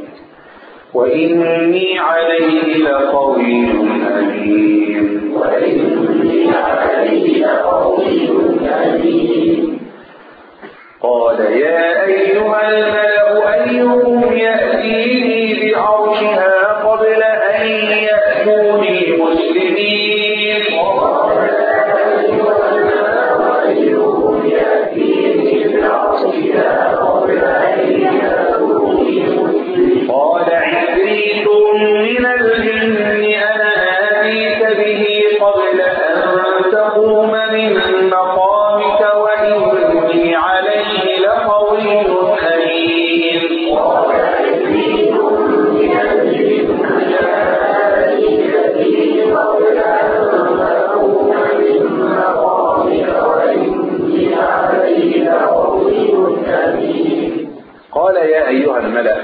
وإني عليه لقوي أمين وإني عليه لقوي أمين قال يا أيها الملأ أيكم يأتيني بعرشها قبل أن يأتوني مسلمين قال يا أيها الملأ أيكم يأتيني بعرشها قبل أن يأتوني مسلمين قال عفريت من الجن أنا آتيك به قبل أن تقوم من مقامك وإني عليه لقوي أمين قال عفريت من الجن أنا آتيك به قبل أن تقوم من مقامك وإني عليه لقوي أمين قال يا أيها الملأ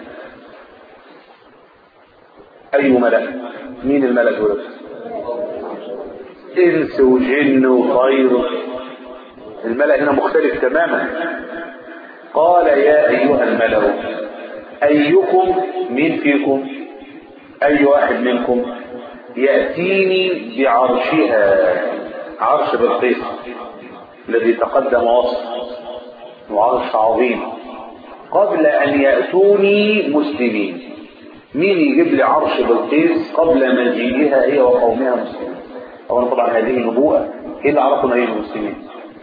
أي ملأ مين الملأ دول إنس وجن وطير الملأ هنا مختلف تماما قال يا أيها الملأ أيكم مين فيكم أي واحد منكم يأتيني بعرشها عرش بلقيس الذي تقدم وصف وعرش عظيم قبل أن يأتوني مسلمين مين يجيب لي عرش بلقيس قبل مجيئها هي وقومها مسلمين أولا طبعا هذه نبوءة إيه اللي عرفوا نعيش المسلمين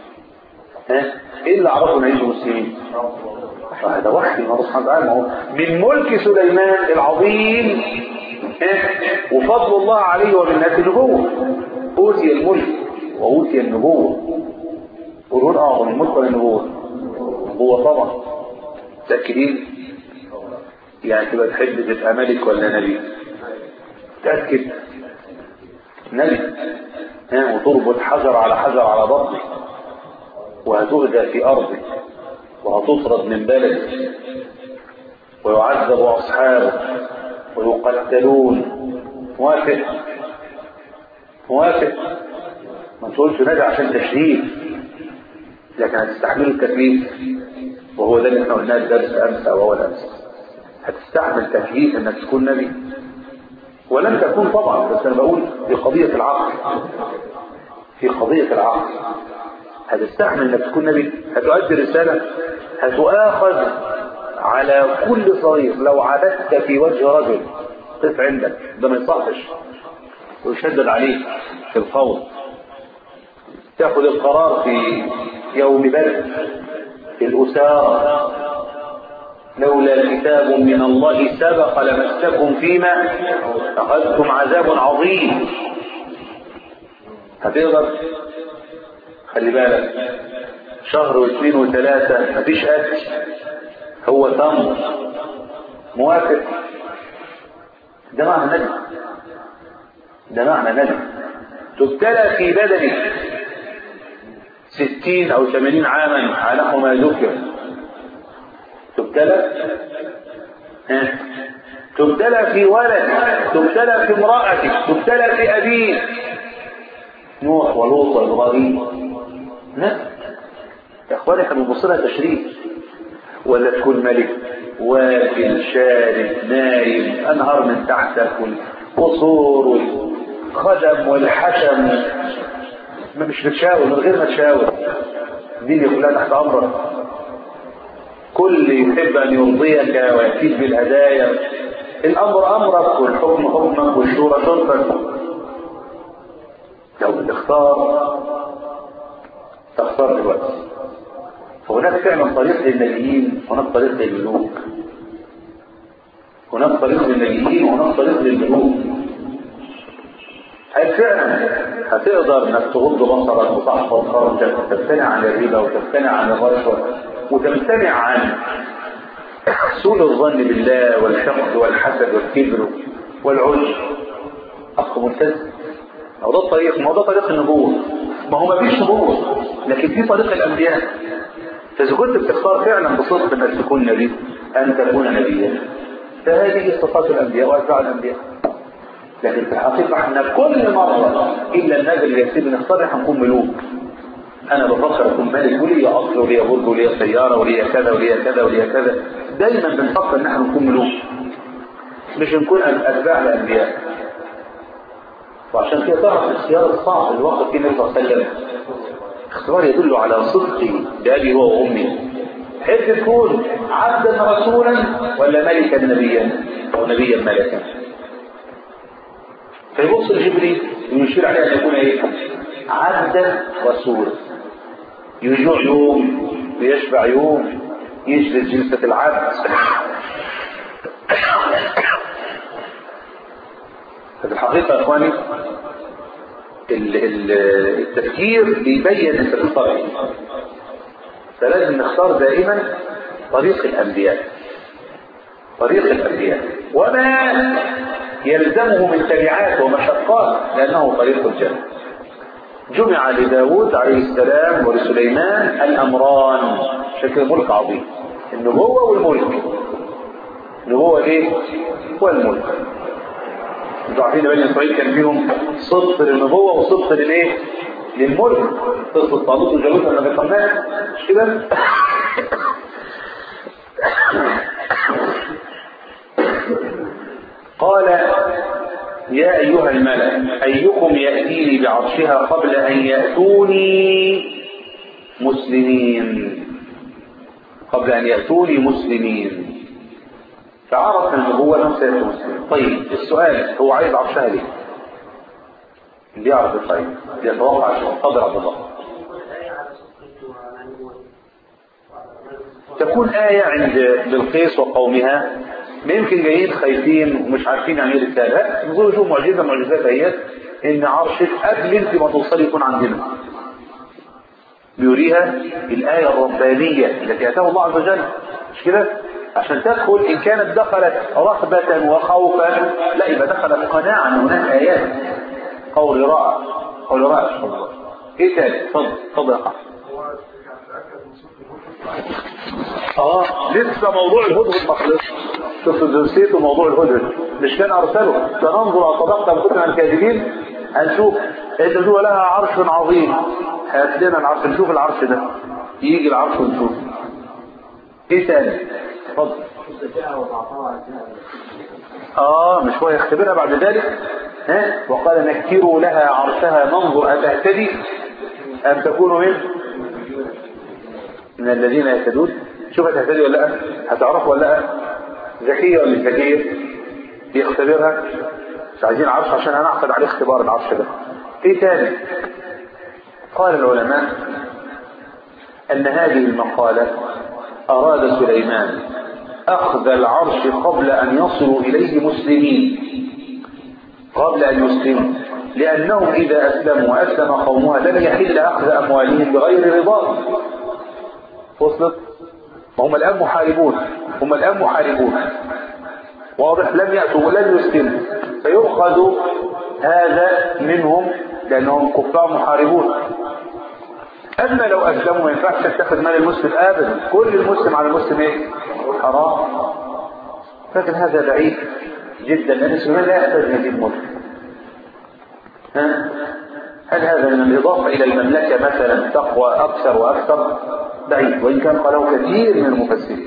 ها إيه اللي عرفوا نعيش المسلمين هذا وحي من الله سبحانه وتعالى ما هو من ملك سليمان العظيم ها؟ وفضل الله عليه وبالناس النبوة أوتي الملك وأوتي النبوة قولون أعظم الملك ولا النبوة النبوة طبعا تأكدين يعني تبقى تحب تبقى ملك ولا نبي تأكد نبي ها وتربط حجر على حجر على بطنه وهتهدى في أرضه وهتطرد من بلده ويعذب أصحابه ويقتلون موافق موافق ما تقولش نادي عشان تشريف لكن هتستحمل التكليف وهو ده اللي احنا قلناه الدرس امس او اول امس هتستحمل تكليف انك تكون نبي ولن تكون طبعا بس انا بقول في قضية العقل في قضية العقل هتستحمل انك تكون نبي هتؤدي رسالة هتؤاخذ على كل صغير لو عبدت في وجه رجل قف عندك ده ما يصحش ويشدد عليك في الفوض تاخذ القرار في يوم بدر في الأسارة لولا كتاب من الله سبق لمسكم فيما أخذتم عذاب عظيم هتقدر خلي بالك شهر واثنين وثلاثة مفيش أكل هو تمر موافق ده معنى نبي ده معنى نبي تبتلى في بدنك ستين أو ثمانين عاما على ما ذكر تبتلى ها تبتلى في ولد تبتلى في امرأتك تبتلى في أبيك نوح ولوط وإبراهيم لا يا اخواني احنا بنبص لها تشريف ولا تكون ملك واكل شارب نايم انهار من تحتك والقصور والخدم والحشم ما مش بتشاور من غير ما تشاور دي اللي كلها تحت امرك كل يحب ان يرضيك وياتيك بالهدايا الامر امرك والحكم حكمك والشورى شرطك لو بتختار تختار دلوقتي فهناك فعلا طريق للنبيين هناك طريق للملوك هناك طريق للنبيين وهناك طريق للملوك هل فعلا هتقدر انك تغض بصرك وتحفظ فرجك وتمتنع عن الربا وتمتنع عن الرشوه وتمتنع عن سوء الظن بالله والحقد والحسد والكبر والعجب اخ ملتزم ما هو ده الطريق ما هو ده طريق النبوة ما هو ما فيش نبوة لكن في طريق الأنبياء فإذا كنت بتختار فعلا بصدق أنك تكون نبي أن تكون نبيا فهذه صفات الأنبياء وأتباع الأنبياء لكن في الحقيقة احنا كل مرة إلا النبي اللي يكتب نختار هنكون ملوك أنا بفكر أكون ملك ولي أصل ولي برج ولي سيارة ولي كذا ولي كذا ولي كذا دايما بنفكر إن احنا نكون ملوك مش نكون أتباع الأنبياء وعشان كده تعرف الاختيار الصعب اللي وقف فيه النبي صلى الله عليه وسلم اختيار يدل على صدقي بأبي هو وأمي حب تكون عبدا رسولا ولا ملكا نبيا أو نبيا ملكا فيبص لجبريل ويشير عليه أن يكون إيه؟ عبدا رسولا يجوع يوم ويشبع يوم يجلس جلسة العبد ففي الحقيقة يا إخواني التفكير بيبين أنت تختار إيه فلازم نختار دائما طريق الأنبياء طريق الأنبياء وما يلزمه من تبعات ومشقات لأنه طريق الجنة جمع لداود عليه السلام ولسليمان الأمران شكل ملك عظيم النبوة والملك النبوة ايه والملك انتوا عارفين بني اسرائيل كان فيهم صدق للنبوة وصدق للايه للملك قصة طالوت وجالوت لما ذكرناها مش كده قال يا أيها الملأ أيكم يأتيني بعرشها قبل أن يأتوني مسلمين قبل أن يأتوني مسلمين فعرف النبوة أنه سيأتي مسلمين طيب السؤال هو عايز عرشها ليه؟ اللي يعرف الطيب يتوقع عشان قدر عبد الله تكون آية عند بلقيس وقومها ما يمكن جايين خايفين ومش عارفين يعني ايه رسالة لا نقول شوف معجزة معجزات هي ان عرشك قبل انت ما توصلي يكون عندنا بيوريها الآية الربانية التي أتاه الله عز وجل مش كده عشان تدخل إن كانت دخلت رهبة وخوفا لا يبقى دخلت قناعة أن هناك آيات قول راع قول راع ايه تاني اتفضل اتفضل يا قحط اه لسه موضوع الهدهد ما خلصش شفتوا نسيتوا موضوع الهدهد مش كان ارسله سننظر على صدقنا كنا الكاذبين هنشوف انت جوه لها عرش عظيم هات لنا العرش نشوف العرش ده يجي العرش ونشوف ايه تاني اتفضل اه مش هو يختبرها بعد ذلك ها وقال نكروا لها عرشها ننظر أتهتدي أم تكون من من الذين يهتدون شوف هتهتدي ولا لا هتعرف ولا لا ذكية ولا مش ذكية يختبرها مش عايزين عرش عشان هنعقد عليه اختبار العرش ده ايه تاني قال العلماء ان هذه المقالة اراد سليمان اخذ العرش قبل ان يصلوا اليه مسلمين قبل ان يسلموا لانهم اذا اسلموا واسلم قومها لم يحل اخذ اموالهم بغير رضاه وصلت وهم الان محاربون هم الان محاربون واضح لم يأتوا ولم يسلموا فيؤخذ هذا منهم لأنهم كفار محاربون أما لو أسلموا ما ينفعش تتخذ مال المسلم أبدا كل المسلم على المسلم إيه؟ حرام لكن هذا بعيد جدا لأن سليمان لا يحتاج نجيب ملك ها؟ هل هذا من الإضافة إلى المملكة مثلا تقوى أكثر وأكثر بعيد وإن كان قاله كثير من المفسرين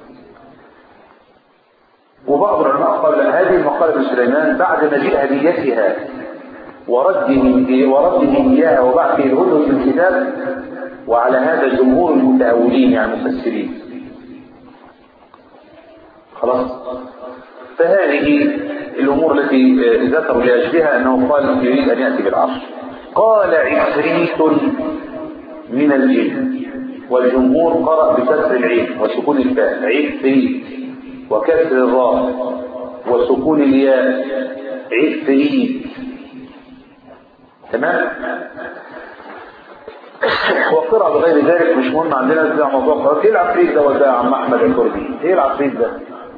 وبعض العلماء قال لا هذه المقالة من سليمان بعد مجيء هديتها ورده ورده إياها وبعثه الهدهد في الكتاب وعلى هذا جمهور المتأولين يعني المفسرين خلاص فهذه الأمور التي ذكروا لأجلها أنه قال يريد أن يأتي بالعرش قال عفريت من الجن والجمهور قرأ بكسر العين وسكون الفاء عفريت وكسر الراء وسكون الياء عفريت تمام وقرأ بغير ذلك مش مهم عندنا ده موضوع قرأ ايه العفريت ده وده يا عم احمد الكردي ايه العفريت ده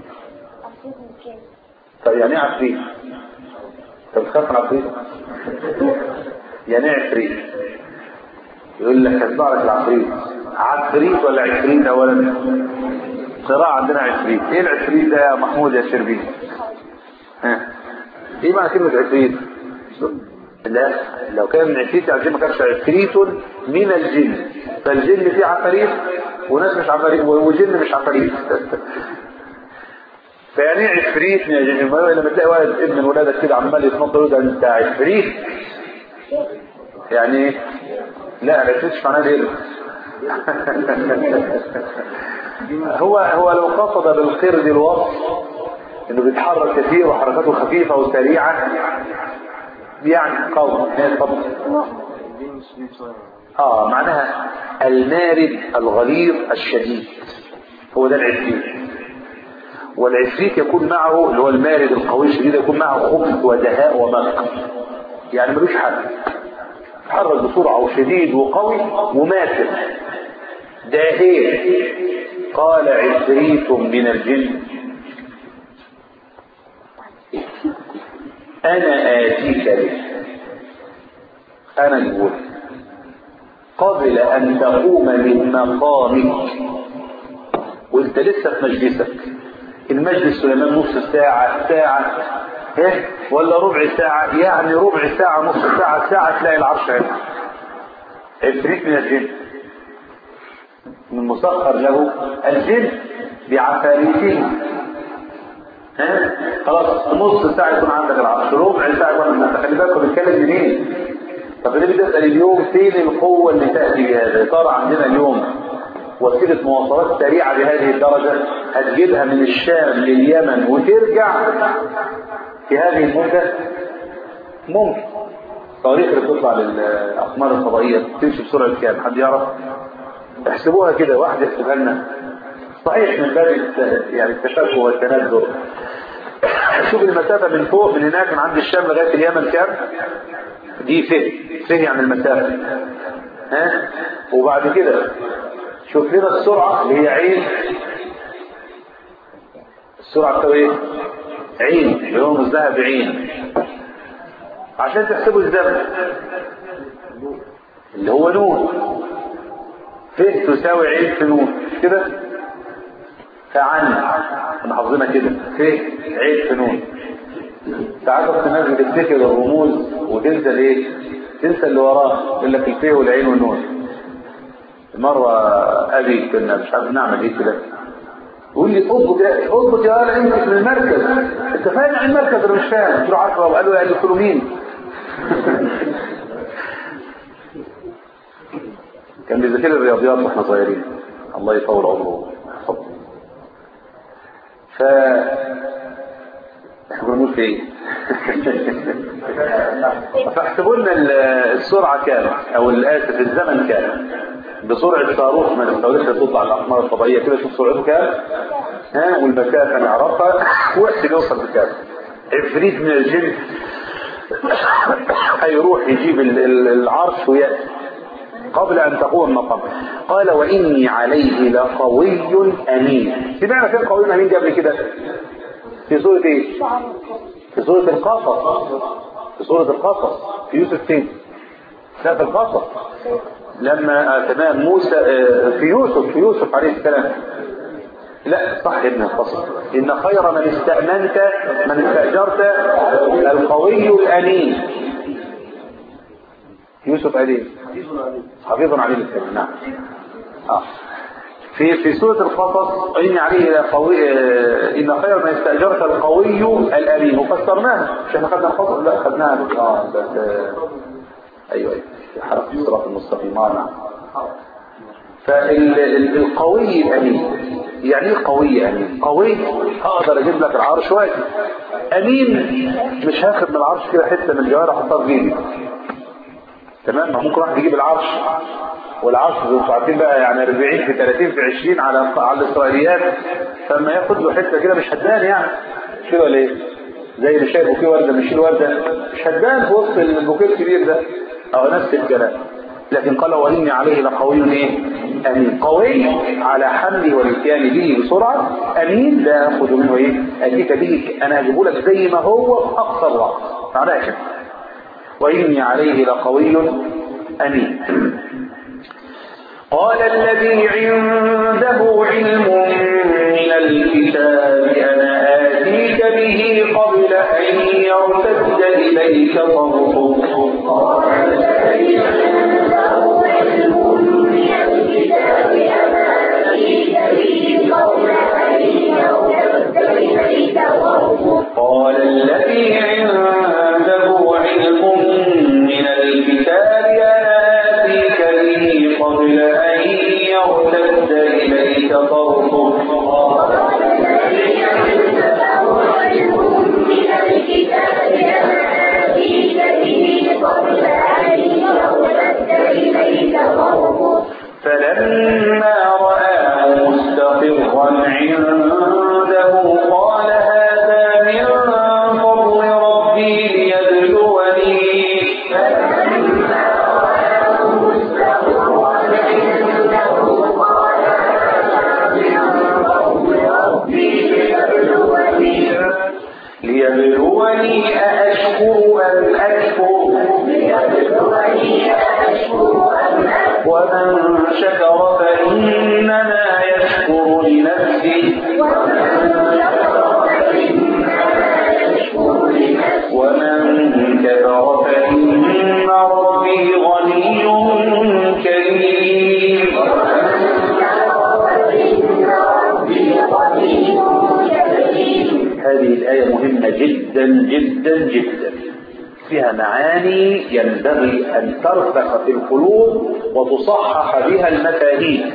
طب يعني ايه عفريت انت بتخاف من عفريت يعني ايه عفريت يقول لك هتطلع لك العفريت عفريت ولا عفريت اولا قراءة عندنا عفريت ايه العفريت ده يا محمود يا شربين ها ايه معنى كلمة عفريت لا لو كان عفريت يعني ما كانش عفريت من الجن فالجن فيه عفاريت وناس مش عفاريت وجن مش عفاريت فيعني ايه عفريت من الجن لما تلاقي ولد ابن من ولادك كده عمال يتنطط يقول ده انت عفريت يعني ايه لا العفريت مش معناه ايه هو هو لو قصد بالقرد الوصف انه بيتحرك كثير وحركاته خفيفة وسريعة يعني قول اتفضل اه معناها المارد الغليظ الشديد هو ده العفريت والعفريت يكون معه اللي هو المارد القوي الشديد يكون معه خبث ودهاء وملك يعني ملوش حل يتحرك بسرعة وشديد وقوي وماثل داهير قال عفريت من الجن انا اتيك به انا نقول قبل ان تقوم من مقامك وانت لسه في مجلسك المجلس سليمان نص ساعة ساعة ايه ولا ربع ساعة يعني ربع ساعة نص ساعة ساعة تلاقي العرش هنا عفريت من الجن من مسخر له الجن بعفاريته ها خلاص نص ساعة يكون عندك العرش ربع ساعة يكون عندك خلي بالك بنتكلم منين طب ليه بتسأل اليوم فين القوة اللي تأتي بهذا صار عندنا اليوم وسيلة مواصلات سريعة بهذه الدرجة هتجيبها من الشام لليمن وترجع في هذه المدة ممكن الصواريخ اللي بتطلع للأقمار الفضائية تمشي بسرعة كام حد يعرف احسبوها كده واحد يحسبها لنا صحيح من باب يعني التشبه والتنزل شوف المسافة من فوق من هناك من عند الشام لغاية اليمن كام دي فه فه يعني المسافة ها وبعد كده شوف لنا السرعة اللي هي عين السرعة بتساوي ايه عين اللي هو مزدها بعين عشان تحسبوا الزمن اللي هو نون ف تساوي عين في نون كده فعن احنا حافظينها كده ف عين في نون ساعات الناس بتفتكر الرموز وتنسى الايه تنسى اللي وراه يقول لك الف والعين والنون مرة ابي كنا مش عارف نعمل ايه كده يقول لي اضبط يا اضبط يا ولد انت من المركز انت فاهم عن المركز انا مش فاهم قلت له عارفه وقال له قال له مين كان بيذاكر الرياضيات واحنا صغيرين الله يطول عمره ويحفظه ف احنا كنا بنقول في ايه فاحسبوا لنا السرعه كام او اسف الزمن كام بسرعه صاروخ من الصواريخ اللي تطلع الاقمار الفضائيه كده شوف سرعته كام ها والمسافه نعرفها واحسب يوصل بكام عفريت من الجن هيروح يجيب العرش ويأتي قبل أن تقوم المقام قال وإني عليه لقوي أمين سمعنا فين قوي أمين قبل كده في سورة إيه في سورة القصص في سورة القصص في يوسف فين لا في القصص لما تمام موسى في يوسف في يوسف عليه السلام لا صح ابن القصص إن خير من استأمنت من استأجرت القوي الأمين يوسف عليه حفيظ عليه السلام نعم آه. في في سورة القصص إن عليه لقوي آه، إن خير ما يستأجرك القوي الأمين وفسرناها مش احنا خدنا القصص لا خدناها اه بس آه، أيوه أيوه في حرف الصراط المستقيم آه، نعم فالقوي الأمين يعني ايه قوي أمين قوي أقدر أجيب لك العرش واجب أمين مش هاخد من العرش كده حتة من الجوارح أحطها في جيبي تمام ما ممكن واحد يجيب العرش والعرش زي ما انتوا عارفين بقى يعني 40 في 30 في 20 على على الاسرائيليات فلما ياخد له حته كده مش هتبان يعني مش كده ولا ايه؟ زي اللي شايل بوكيه ورده مش ورده مش هتبان في وسط البوكيه الكبير ده او نفس الكلام لكن قال واني عليه لقوي ايه؟ امين قوي على حملي والاتيان به بسرعه امين لا اخذ منه ايه؟ اتيك به انا اجيبه لك زي ما هو في اقصر وقت معناها كده وإني عليه لقوي أمين قال الذي عنده علم من الكتاب أنا آتيك به قبل أن يرتد إليك طرفك قال الذي عنده علم من الكتاب أنا آتيك به قبل أن يرتد إليك طرفك فلما رآه مستقرا عنده قال هذا من فضل ربي ليبلوني ليبلوني أأشكر أم أكفر ومن شكر فإنما يشكر لنفسه ومن كفر فإن ربي غني كريم هذه الآية مهمة جدا جدا جدا فيها معاني ينبغي أن ترسخ في القلوب وتصحح بها المفاهيم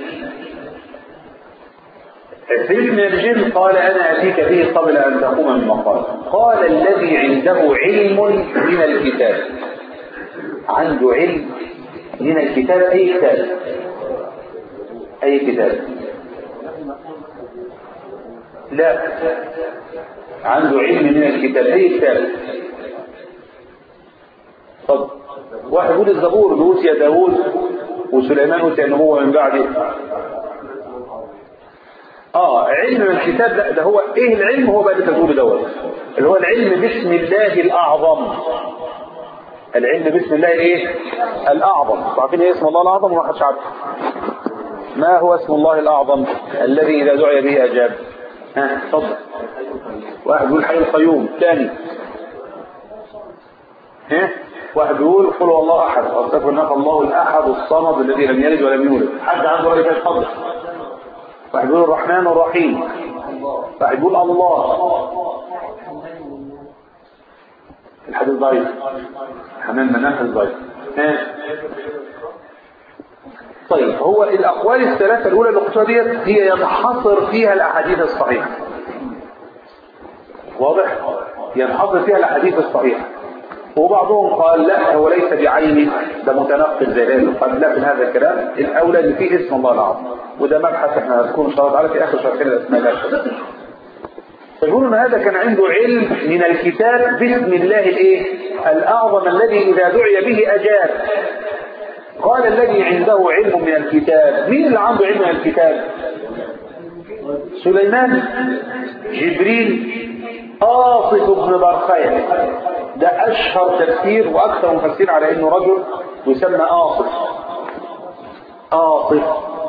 عفريت من الجن قال أنا أتيك به قبل أن تقوم من مقام قال الذي عنده علم من الكتاب عنده علم من الكتاب أي كتاب أي كتاب لا عنده علم من الكتاب أي كتاب طب واحد يقول الزبور بيقول يا داوود وسليمان قلت ان هو من بعده اه علم من الكتاب لا ده هو ايه العلم هو بقى اللي تقوله دوت اللي هو العلم باسم الله الاعظم العلم باسم الله ايه الاعظم عارفين ايه اسم الله الاعظم وما حدش عارف ما هو اسم الله الاعظم الذي اذا دعي به اجاب ها اتفضل واحد يقول حي القيوم ثاني ها واحد بيقول قل هو الله احد استغفر الله الله الاحد الصمد الذي لم يلد ولم يولد حد عنده راي في الفضل واحد بيقول الرحمن الرحيم واحد بيقول الله الحديث ضعيف حنان مناخ ضعيف ها طيب هو الاقوال الثلاثه الاولى اللي قلتها ديت هي ينحصر فيها الاحاديث الصحيحه واضح ينحصر فيها الاحاديث الصحيحه وبعضهم قال لا هو ليس بعينه ده متنقل زي غيره قال لا من هذا الكلام الاولى اللي فيه اسم الله العظيم وده مبحث احنا هنذكره ان شاء الله تعالى في اخر شرحنا الاسماء الاشهر يقولون ان هذا كان عنده علم من الكتاب باسم الله الايه الاعظم الذي اذا دعي به اجاب قال الذي عنده علم من الكتاب مين اللي عنده علم من الكتاب سليمان جبريل آصف بن برخية ده أشهر تفسير وأكثر مفسر على إنه رجل يسمى آصف آصف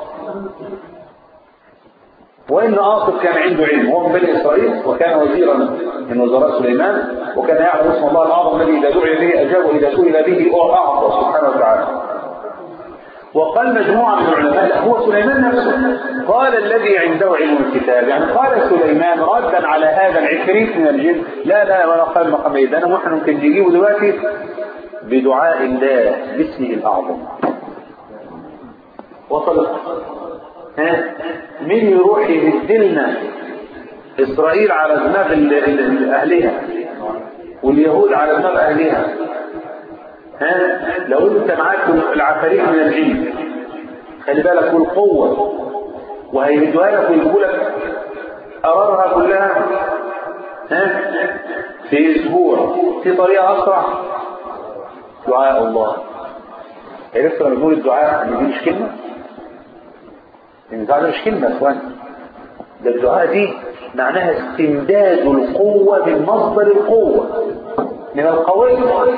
وإن آصف كان عنده علم هو من بني إسرائيل وكان وزيرا من وزراء سليمان وكان يعلم اسم الله الأعظم الذي إذا دعي به أجاب وإذا سئل به أعطى سبحانه وتعالى وقال مجموعة من العلماء لا هو سليمان نفسه قال الذي عنده علم الكتاب يعني قال سليمان ردا على هذا العفريت من الجن لا لا ولا قال مقام إيه ده أنا واحنا ممكن نجيبه دلوقتي بدعاء الله باسمه الأعظم وصلت ها مين يروح يهدلنا إسرائيل على دماغ ال- ال- ال- أهلها واليهود على دماغ أهلها ها لو انت معاك العفاريت من الجن خلي بالك والقوة وهيهدوها لك ويجيبوا لك قرارها كلها ها في اسبوع في طريقة اسرع دعاء الله عرفت لما بنقول الدعاء ان دي مش كلمة ان ده مش كلمة يا اخوان ده الدعاء دي معناها استمداد القوة من مصدر القوة من القوي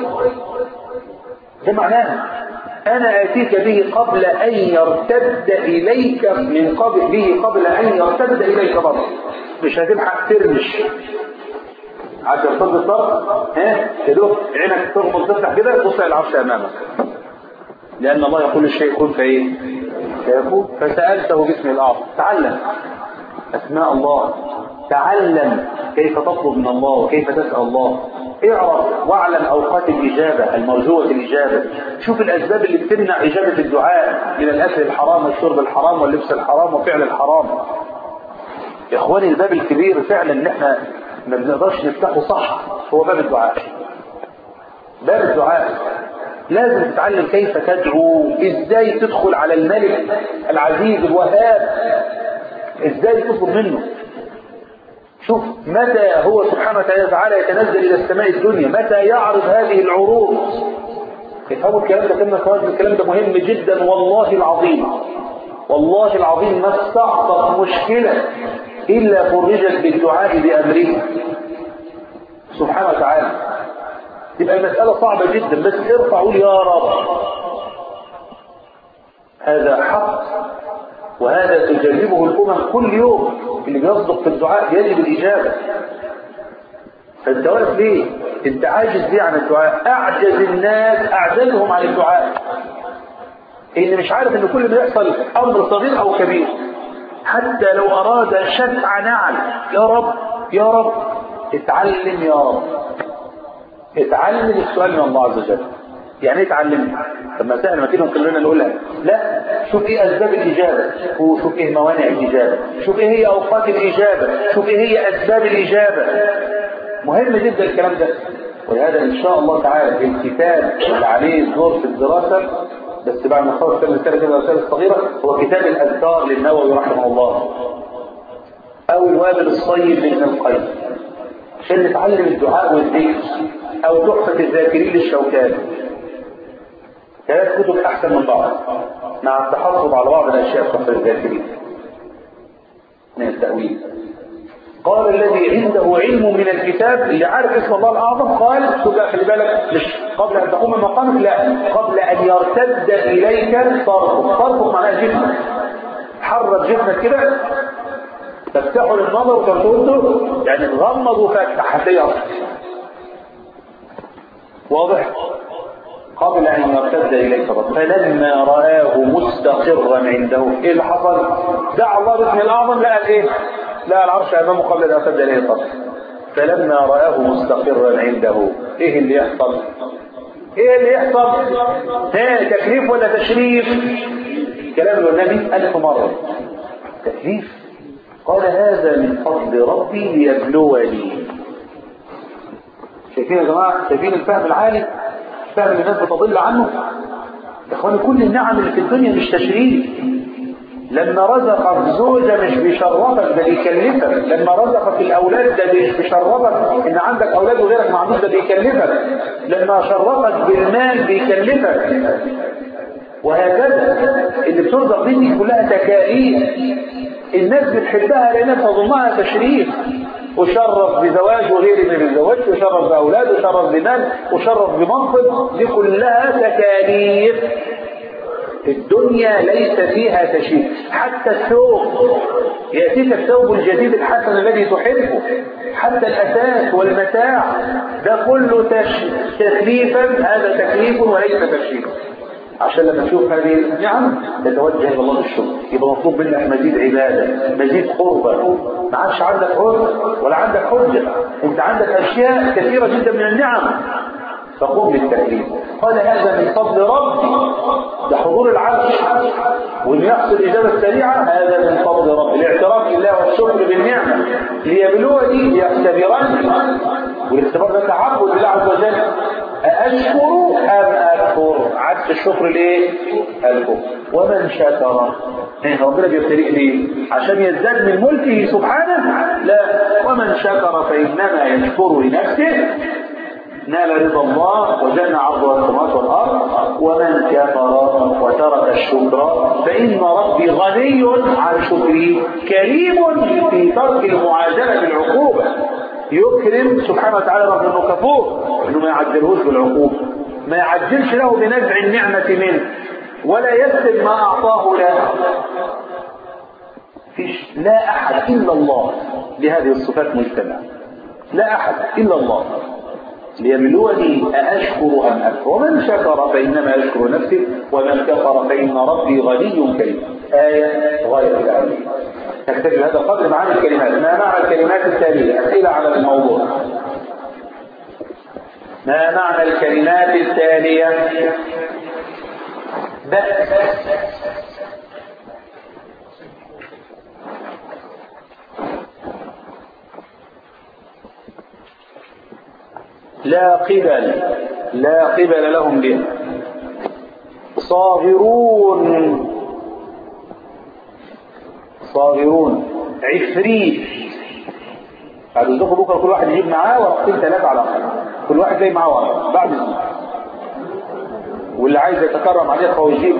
ده معناها أنا آتيك به قبل أن يرتد إليك من قبل به قبل أن يرتد إليك بطر مش هتلحق ترمش عشان يرتد الطرف ها تدوق عينك تغمض تفتح كده تبص على العرش أمامك لأن الله يقول الشيء كن فإيه فيكون فسألته باسم الأعظم تعلم أسماء الله تعلم كيف تطلب من الله وكيف تسأل الله اعرف واعلم أوقات الإجابة المرجوة الإجابة شوف الأسباب اللي بتمنع إجابة الدعاء من الأكل الحرام والشرب الحرام واللبس الحرام وفعل الحرام يا إخواني الباب الكبير فعلا إن إحنا ما بنقدرش نفتحه صح هو باب الدعاء باب الدعاء لازم تتعلم كيف تدعو ازاي تدخل على الملك العزيز الوهاب ازاي تطلب منه شوف متى هو سبحانه وتعالى يتنزل الى السماء الدنيا متى يعرض هذه العروض تفهموا الكلام ده كلمة كويس الكلام ده مهم جدا والله العظيم والله العظيم ما استعطت مشكلة إلا فرجت بالدعاء بأمره سبحانه وتعالى تبقى المسألة صعبة جدا بس ارفع قول يا رب هذا حق وهذا تجربه الأمم كل يوم اللي بيصدق في الدعاء يجب الإجابة فانت واقف ليه؟ انت عاجز ليه عن الدعاء؟ أعجز الناس أعجزهم عن الدعاء إن مش عارف إن كل ما يحصل أمر صغير أو كبير حتى لو أراد شفع نعل يا رب يا رب اتعلم يا رب اتعلم السؤال من الله عز وجل يعني ايه اتعلم طب ما سهل ما كده كلنا نقولها لا شوف ايه اسباب الاجابه وشوف ايه موانع الاجابه شوف ايه هي اوقات الاجابه شوف ايه هي اسباب الاجابه مهم جدا الكلام ده ولهذا ان شاء الله تعالى الكتاب اللي عليه الدور في الدراسه بس بعد ما نخلص كتاب الرساله كده الرساله الصغيره هو كتاب الاذكار للنووي رحمه الله او الوابل الصيب لابن القيم عشان نتعلم الدعاء والذكر او تحفة الذاكرين للشوكاني ثلاث كتب احسن من بعض مع التحفظ على بعض الاشياء تحفة الذاكرين من التأويل قال الذي عنده علم من الكتاب اللي عارف اسم الله الاعظم قال شوف بقى خلي بالك مش قبل ان تقوم من مقامك لا قبل ان يرتد اليك طرفك طرفك معناها جسمك حرك جسمك كده تفتحه للنظر وترتده يعني تغمض وفتح هتلاقيه واضح قبل ان يرتد اليك رب فلما رآه مستقرا عنده ايه اللي حصل دعا الله باسم الاعظم لقى ايه لقى العرش امامه قبل ان يرتد اليه طرف فلما رآه مستقرا عنده ايه اللي يحصل ايه اللي يحصل ها تكليف ولا تشريف كلام النبي ألف مرة تكليف قال هذا من فضل ربي ليبلوني شايفين يا جماعة شايفين الفهم العالي الفهم اللي الناس بتضل عنه يا اخواني كل النعم اللي في الدنيا مش تشريف لما رزقك زوجة مش بيشرفك ده بيكلفك لما رزقك الأولاد ده مش بيشرفك إن عندك أولاد وغيرك ما عندوش ده بيكلفك لما شرفك بالمال بيكلفك وهكذا اللي بترزق دي كلها تكاليف الناس بتحبها لأنها تظنها تشريف وشرف بزواج وغير من الزواج وشرف بأولاد وشرف بمال وشرف بمنصب دي كلها تكاليف الدنيا ليس فيها تشريف حتى الثوب يأتيك الثوب الجديد الحسن الذي تحبه حتى الأساس والمتاع ده كله تش... تكليفا هذا تكليف وليس تشريف عشان لما تشوف هذه النعم تتوجه الى الله بالشكر يبقى مطلوب منك مزيد عباده مزيد قربة ما عادش عندك عذر ولا عندك حجه انت عندك اشياء كثيره جدا من النعم فقم بالتكليف قال هذا من فضل ربي ده حضور العرش وان يحصل اجابه سريعه هذا من فضل ربي الاعتراف بالله والشكر بالنعمه ليبلوني ليختبرني والاختبار ده تعبد لله عز وجل أأشكر أم أكفر عكس الشكر ليه الكفر ومن شكر إيه ربنا بيبتليه ليه عشان يزداد من ملكه سبحانه لا ومن شكر فإنما يشكر لنفسه نال رضا الله وجنى عرض السماوات والارض ومن كفر وترك الشكر فان ربي غني عن شكره كريم في ترك المعادله بالعقوبه يكرم سبحانه وتعالى رغم انه كفور انه ما يعجلهوش بالعقوبه ما يعجلش له بنزع النعمه منه ولا يسلب ما اعطاه له فيش لا احد الا الله لهذه الصفات مجتمع لا احد الا الله ليبلوني أأشكر أم أكفر ومن شكر فإنما يشكر نفسه ومن كفر فإن ربي غني كريم آية غاية العلم نكتفي بهذا القدر معاني الكلمات ما معنى الكلمات التالية أسئلة على الموضوع ما معنى الكلمات التالية بأس لا قبل لا قبل لهم به صاغرون صاغرون عفريت هتزقوا بكره كل واحد يجيب معاه ورقتين ثلاثه على الاقل كل واحد جاي معاه ورقه بعد الزمن واللي عايز يتكرم عليه فهو يجيب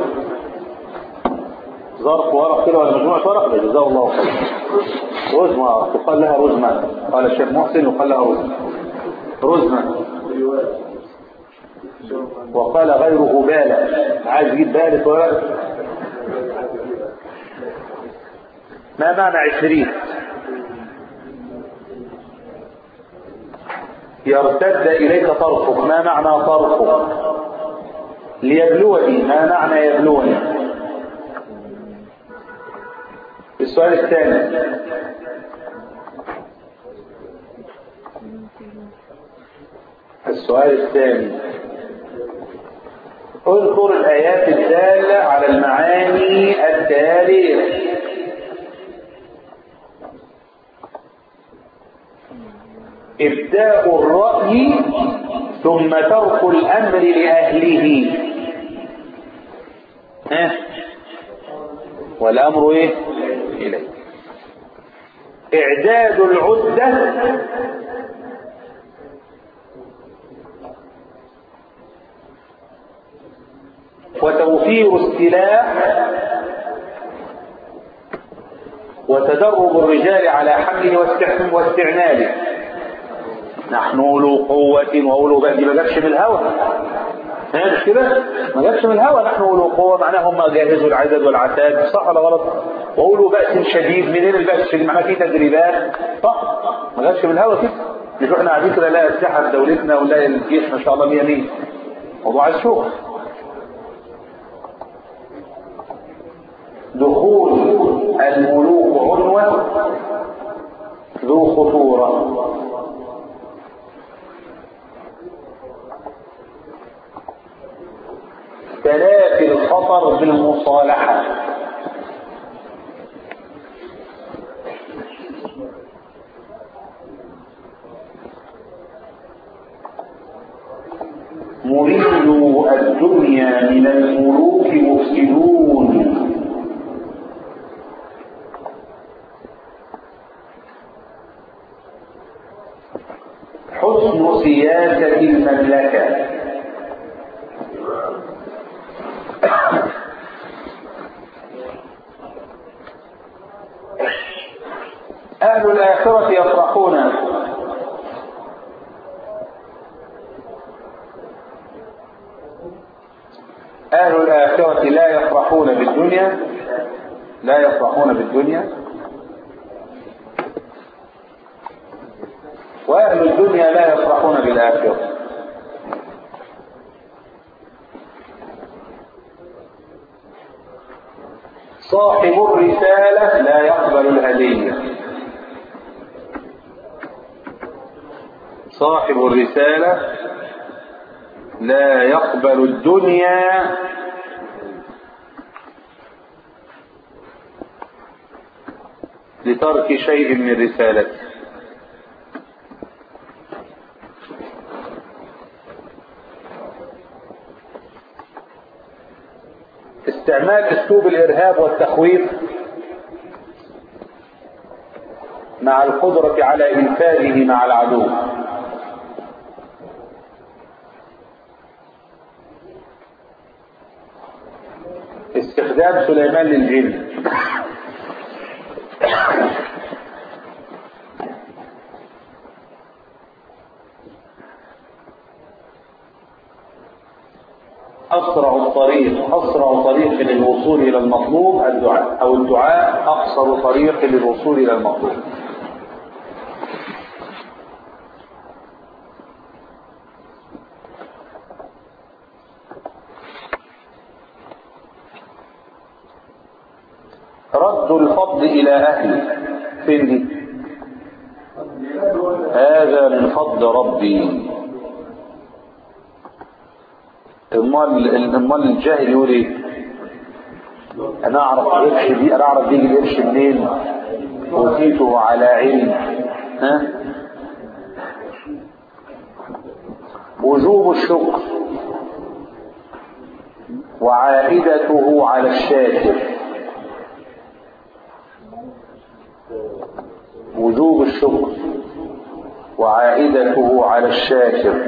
ظرف ورق كده ولا مجموعه ورق ده جزاه الله خيرا رزمه تقال لها رزمه قال الشيخ محسن وقال لها رزمه رزمة وقال غيره بالة عايز يجيب بالة ولا ما معنى عشرين يرتد إليك طرفك ما معنى طرفك ليبلوني ما معنى يبلوني السؤال الثاني السؤال الثاني اذكر الآيات الدالة على المعاني التالية إبداء الرأي ثم ترك الأمر لأهله ها والأمر إيه؟ إليه إعداد العدة وتوفير السلاح وتدرب الرجال على حمله واستعناله نحن أولو قوة وأولو بأس ما جابش من الهوى ها مش كده؟ ما جابش من الهوى نحن أولو قوة معناها هم جهزوا العدد والعتاد صح ولا غلط؟ وأولو بأس شديد منين البأس الشديد؟ معناها في تدريبات صح؟ ما جابش من الهوى كده مش احنا قاعدين كده نلاقي الساحة في دولتنا ونلاقي الجيش ما شاء الله 100 100 موضوع الشغل دخول الملوك عنوة ذو خطورة تلافي الخطر بالمصالحة مريدو الدنيا من الملوك مفسدون حسن سياسة المملكة أهل الآخرة يفرحون أهل الآخرة لا يفرحون بالدنيا لا يفرحون بالدنيا وأهل الدنيا لا يفرحون بالآخرة صاحب الرسالة لا يقبل الهدية صاحب الرسالة لا يقبل الدنيا لترك شيء من رسالته استعمال اسلوب الارهاب والتخويف مع القدرة على انفاذه مع العدو استخدام سليمان للجن أسرع الطريق أسرع طريق للوصول إلى المطلوب الدعاء أو الدعاء أقصر طريق للوصول إلى المطلوب رد الفضل إلى أهله فين دي هذا من فضل ربي امال امال الجاهل يقول ايه انا اعرف القرش دي انا اعرف بيجي القرش منين اوتيته على علم ها وجوب الشكر وعائدته على الشاكر وجوب الشكر وعائدته على الشاكر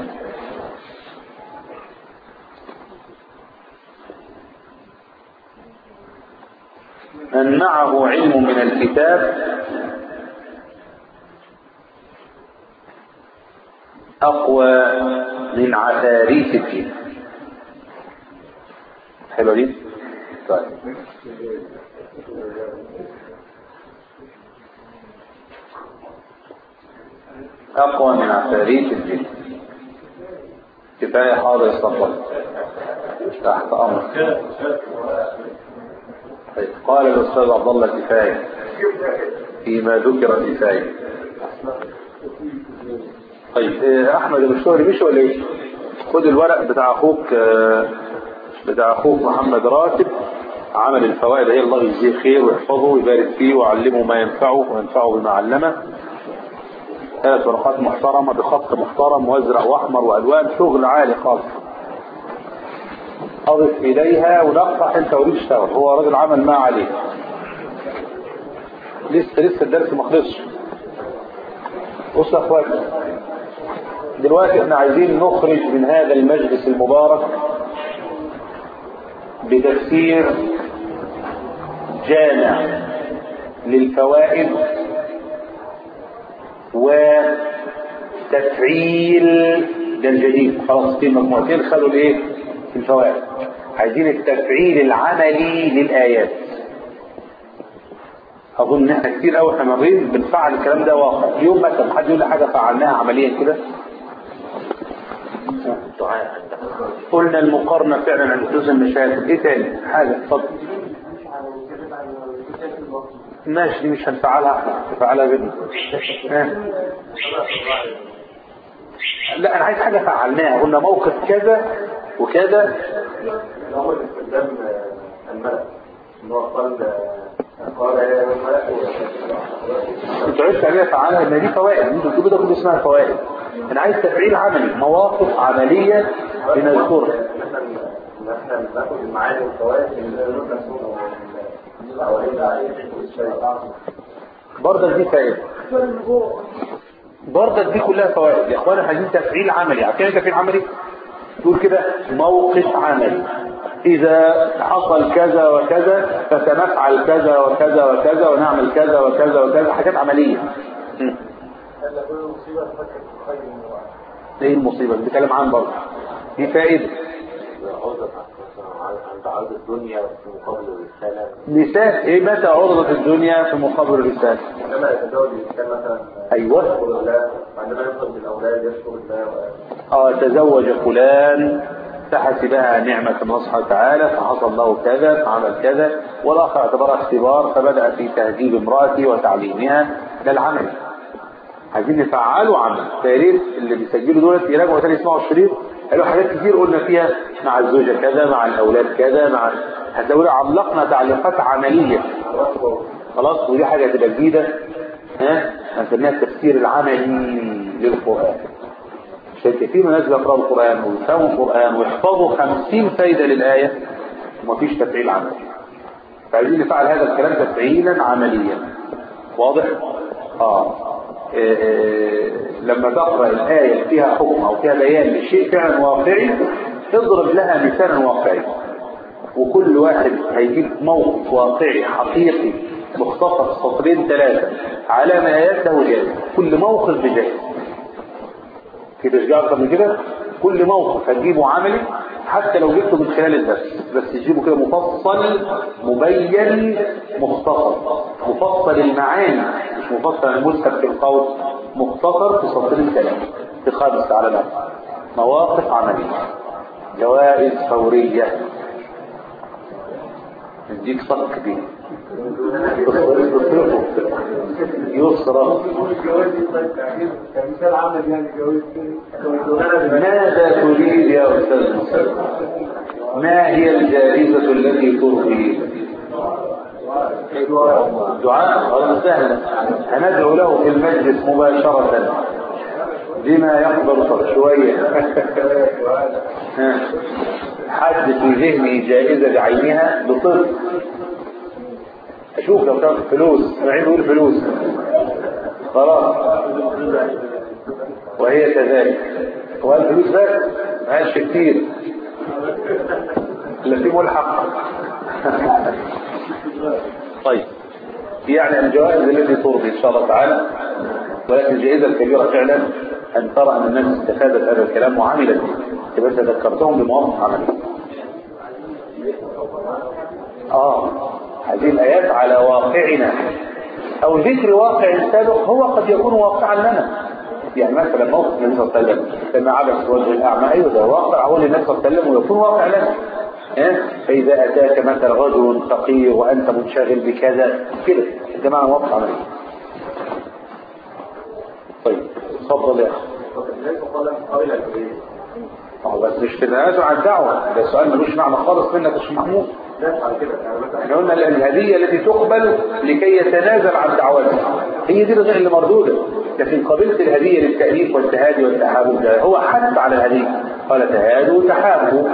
من معه علم من الكتاب أقوى من عفاريت الدين حلوة دي؟ طيب أقوى من عفاريت الجن كفاية حاضر استقبل تحت أمر طيب قال الأستاذ عبد الله كفاية فيما ذكر كفاية طيب إيه، أحمد المشتوري مش ولا إيه؟ خد الورق بتاع أخوك آه، بتاع أخوك محمد راتب عمل الفوائد هي الله يجزيه خير ويحفظه ويبارك فيه ويعلمه ما ينفعه وينفعه بما علمه ثلاث ورقات محترمة بخط محترم وازرق واحمر والوان شغل عالي خالص اضف اليها ونقح انت وريد اشتغل هو راجل عمل ما عليه لسه لسه الدرس ما خلصش بص يا اخواتي دلوقتي احنا عايزين نخرج من هذا المجلس المبارك بتفسير جامع للفوائد وتفعيل ده الجديد خلاص في مجموعتين خدوا الايه في الفوائد عايزين التفعيل العملي للآيات اظن ان احنا كتير قوي احنا مرين بنفعل الكلام ده واقع يوم مثلا حد يقول لي حاجه فعلناها عمليا كده قلنا المقارنه فعلا عند حدوث المشاكل ايه تاني حاجه اتفضل ماشي دي مش هنفعلها احنا نفعلها بدنا لا انا عايز حاجه فعلناها قلنا موقف كذا وكذا هو استخدام الملك ان هو قال قال يا الملك انت عرفت عليها فعلها ان دي فوائد انتوا بتقولوا ده كله اسمها فوائد انا عايز تفعيل عملي مواقف عمليه بنذكرها ان احنا بناخد المعاني والفوائد من الناس او برضك دي فائده برضك دي كلها فوائد يا اخوانا عايزين تفعيل عملي عارفين تفعيل عملي تقول كده موقف عملي إذا حصل كذا وكذا فسنفعل كذا وكذا وكذا ونعمل كذا وكذا وكذا حاجات عملية م. ايه المصيبة اللي بتكلم عن برضه دي فائدة عند عرض الدنيا في مقابل الرسالة مثال ايه متى عرضت الدنيا في مقابل الرسالة عندما يتزوج الإنسان مثلا ايوه يشكر الله عندما يفقد الأولاد يشكر الله اه تزوج فلان فحسبها نعمة من الله سبحانه وتعالى فحصل له كذا فعمل كذا والآخر اعتبرها اختبار فبدأ في تهذيب امرأته وتعليمها للعمل عايزين نفعلوا عمل فياريت اللي بيسجلوا دولت يراجعوا تاني يسمعوا الشريط قالوا حاجات كتير قلنا فيها مع الزوجة كذا مع الأولاد كذا مع هتلاقوا علقنا تعليقات عملية خلاص ودي حاجة تبقى جديدة ها هنسميها التفسير العملي للقرآن عشان كثير من الناس بيقرأوا القرآن ويفهموا القرآن ويحفظوا خمسين فايدة للآية ومفيش تفعيل عملي فعايزين نفعل هذا الكلام تفعيلا عمليا واضح؟ آه إيه إيه لما تقرأ الآية فيها حكم أو فيها بيان لشيء فعلا واقعي اضرب لها مثالا واقعي وكل واحد هيجيب موقف واقعي حقيقي مختصر سطرين ثلاثة على ما آياته جاهز كل موقف بجاهز في تشجيع أكتر من كده كل موقف هتجيبه عملي حتى لو جبته من خلال الدرس بس تجيبه كده مفصل مبين مختصر مفصل المعاني مش مفصل المسهب في القول مختصر في سطرين ثلاثة في خامس علامات مواقف عملية جوائز فورية نديك صك دي يصرف كمثال عمل يعني جواز ماذا تريد يا أستاذ مصر ما هي الجائزة التي ترضي دعاء خلاص سهلة هندعو له في المجلس مباشرة بما يقبل صوت شوية ها. حد في ذهني جائزة بعينها بطفل أشوف لو كان فلوس أنا عايز أقول فلوس خلاص وهي كذلك هو الفلوس بس ما قالش كتير اللي فيه ملحق طيب يعني الجوائز التي ترضي ان شاء الله تعالى ولكن الجائزه الكبيره فعلا ان ترى ان الناس استفادت هذا الكلام وعملت به بس ذكرتهم بمواقف عمليه اه هذه الايات على واقعنا او ذكر واقع سابق هو قد يكون واقعا لنا يعني مثلا موقف النبي صلى الله عليه وسلم لما عبس وجه الاعمى ايوه ده واقع هو للنبي صلى الله عليه وسلم ويكون واقع لنا إيه؟ فإذا أتاك مثلا رجل فقير وأنت منشغل بكذا كده ده معنى واقع عملي طيب اتفضل يا أخي أهو بس مش تنازع عن الدعوة ده سؤال ملوش معنى خالص منك يا شيخ محمود احنا قلنا الهدية التي تقبل لكي يتنازل عن دعوته هي دي الغير اللي مردودة لكن قبلت الهدية للتأليف والتهادي والتحابب ده هو حث على الهدية قال تهادوا وتحابوا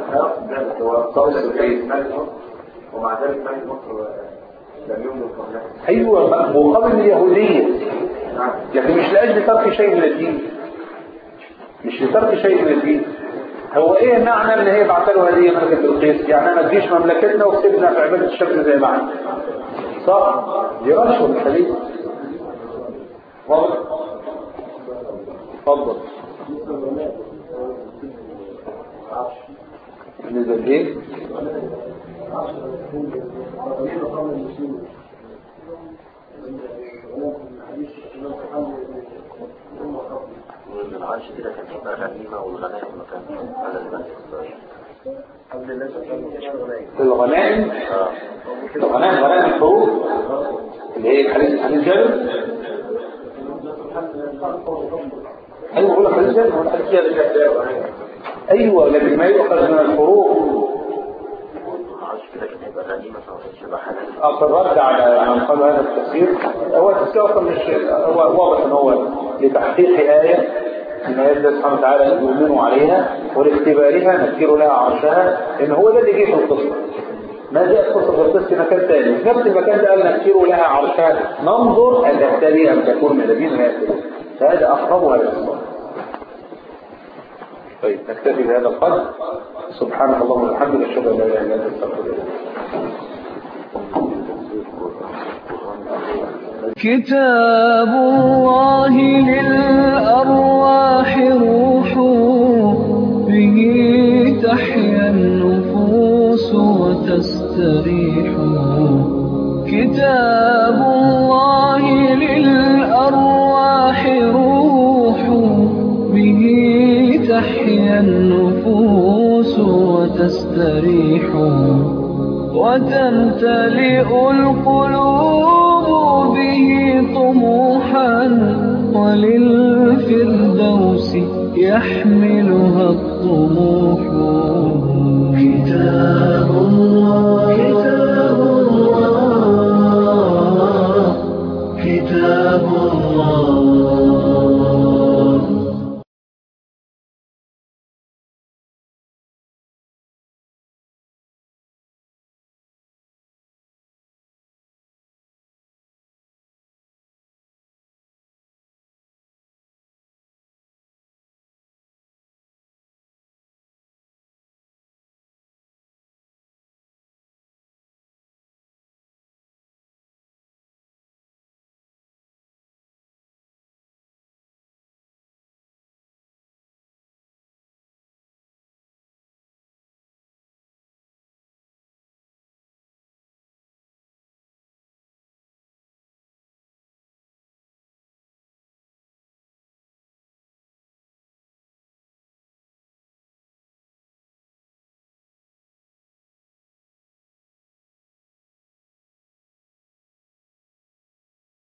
ومع ذلك ملك مصر لم يؤمن قبلها ايوه مقابل اليهودية لكن مش لاجل ترك شيء من الدين مش لترك شيء من الدين هو ايه معنى ان هي بعت له هديه ملكه القيس يعني ما تجيش مملكتنا وسيبنا في عباده الشكل زي ما احنا صح دي رشوه حديث واضح اتفضل بالنسبه لايه العرش كده كان يبقى غنيمة والغنائم مكان على المسجد الغنائم الغنائم غنائم الحروب اللي هي الحديث حديث جابر ايوه بقول لك حديث جابر ولا حديث جابر ايوه لكن ما يؤخذ من الحروب العرش كده كان يبقى غنيمة فما كانش يبقى حلال أصررت على من قال هذا التفسير هو التفسير أصلا مش هو واضح أن هو لتحقيق آية أن آيات الله سبحانه وتعالى يؤمنوا عليها ولاختبارها نذكر لها عرشها إن هو ده اللي جه في القصة ما جاء قصة في القصة في مكان ثاني في نفس المكان ده قال نذكر لها عرشها ننظر أن تهتدي أم تكون من الذين لا يهتدون فهذا أقربها للصلاة طيب نكتفي بهذا القدر سبحانك اللهم وبحمدك اشهد ان لا اله الا انت استغفرك كتاب الله للأرواح روح به تحيا النفوس وتستريح كتاب الله للأرواح روح به تحيا النفوس وتستريح وتمتلئ القلوب به طموحا وللفردوس يحملها الطموح كتاب الله